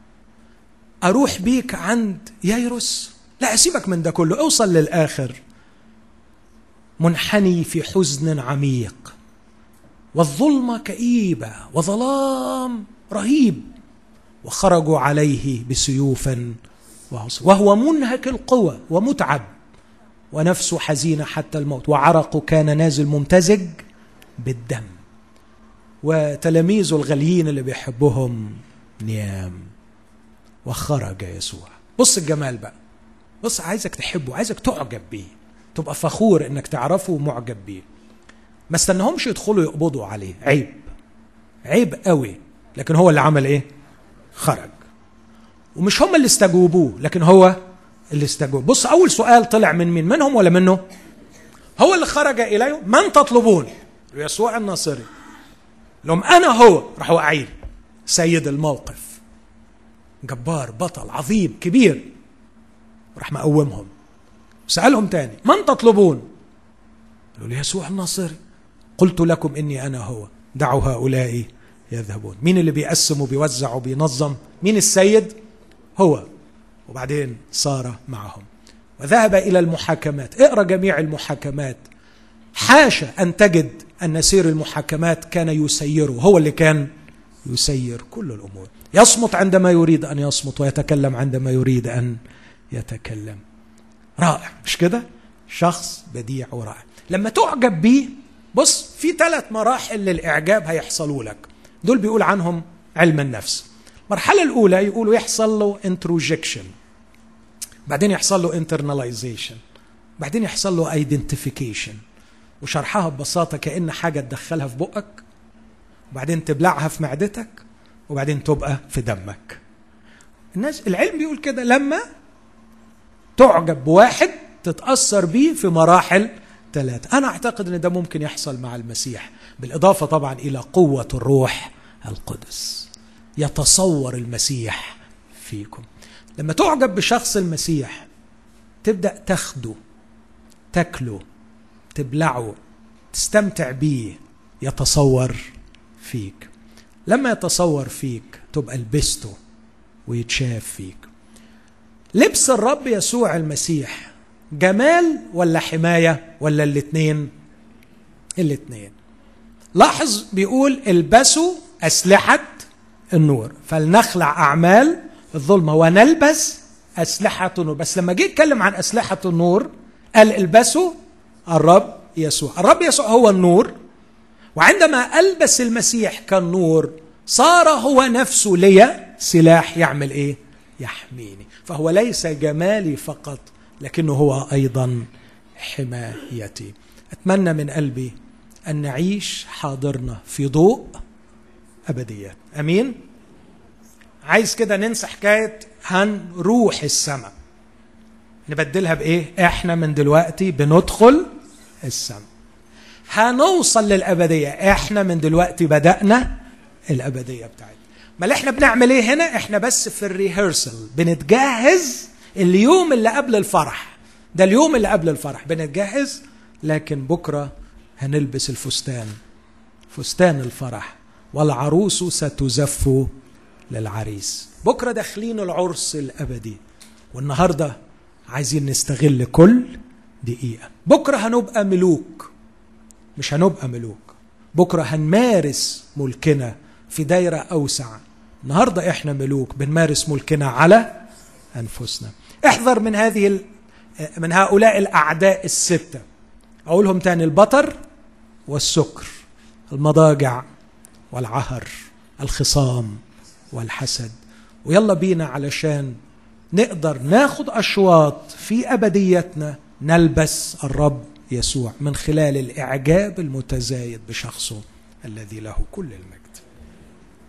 اروح بيك عند ييروس لا اسيبك من ده كله اوصل للاخر منحني في حزن عميق والظلمه كئيبه وظلام رهيب وخرجوا عليه بسيوف وهو منهك القوى ومتعب ونفسه حزينه حتى الموت وعرقه كان نازل ممتزج بالدم وتلاميذه الغاليين اللي بيحبهم نيام وخرج يسوع بص الجمال بقى بص عايزك تحبه عايزك تعجب بيه تبقى فخور انك تعرفه ومعجب بيه ما استناهمش يدخلوا يقبضوا عليه عيب عيب قوي لكن هو اللي عمل ايه خرج ومش هم اللي استجوبوه لكن هو اللي استجوب بص اول سؤال طلع من مين منهم ولا منه هو اللي خرج اليه من تطلبون يسوع الناصري لهم انا هو راح واقعين سيد الموقف جبار بطل عظيم كبير راح مقومهم سألهم تاني من تطلبون قالوا لي يسوع الناصري قلت لكم إني أنا هو دعوا هؤلاء يذهبون مين اللي بيقسم وبيوزع وبينظم مين السيد هو وبعدين صار معهم وذهب إلى المحاكمات اقرأ جميع المحاكمات حاشا أن تجد أن سير المحاكمات كان يسيره هو اللي كان يسير كل الأمور يصمت عندما يريد أن يصمت ويتكلم عندما يريد أن يتكلم رائع مش كده شخص بديع ورائع لما تعجب بيه بص في ثلاث مراحل للإعجاب هيحصلوا لك دول بيقول عنهم علم النفس المرحلة الأولى يقولوا يحصل له انتروجكشن بعدين يحصل له internalization بعدين يحصل له identification وشرحها ببساطة كأن حاجة تدخلها في بقك وبعدين تبلعها في معدتك وبعدين تبقى في دمك الناس العلم بيقول كده لما تعجب بواحد تتأثر بيه في مراحل ثلاثة أنا أعتقد أن ده ممكن يحصل مع المسيح بالإضافة طبعا إلى قوة الروح القدس يتصور المسيح فيكم لما تعجب بشخص المسيح تبدأ تاخده تاكله تبلعه تستمتع بيه يتصور فيك لما يتصور فيك تبقى لبسته ويتشاف فيك لبس الرب يسوع المسيح جمال ولا حماية ولا الاتنين الاتنين لاحظ بيقول البسوا أسلحة النور فلنخلع أعمال الظلمة ونلبس أسلحة النور بس لما جه يتكلم عن أسلحة النور قال البسوا الرب يسوع الرب يسوع هو النور وعندما ألبس المسيح كالنور صار هو نفسه لي سلاح يعمل إيه يحميني فهو ليس جمالي فقط لكنه هو أيضا حمايتي أتمنى من قلبي أن نعيش حاضرنا في ضوء أبديات أمين عايز كده ننسى حكاية هنروح السماء نبدلها بإيه إحنا من دلوقتي بندخل السماء هنوصل للأبدية إحنا من دلوقتي بدأنا الأبدية بتاعتنا ما اللي احنا بنعمل ايه هنا احنا بس في الريهرسل بنتجهز اليوم اللي قبل الفرح ده اليوم اللي قبل الفرح بنتجهز لكن بكرة هنلبس الفستان فستان الفرح والعروس ستزف للعريس بكرة داخلين العرس الأبدي والنهاردة عايزين نستغل كل دقيقة بكرة هنبقى ملوك مش هنبقى ملوك بكرة هنمارس ملكنا في دايرة أوسع النهاردة إحنا ملوك بنمارس ملكنا على أنفسنا احذر من هذه من هؤلاء الأعداء الستة أقولهم تاني البطر والسكر المضاجع والعهر الخصام والحسد ويلا بينا علشان نقدر ناخد أشواط في أبديتنا نلبس الرب يسوع من خلال الإعجاب المتزايد بشخصه الذي له كل المجد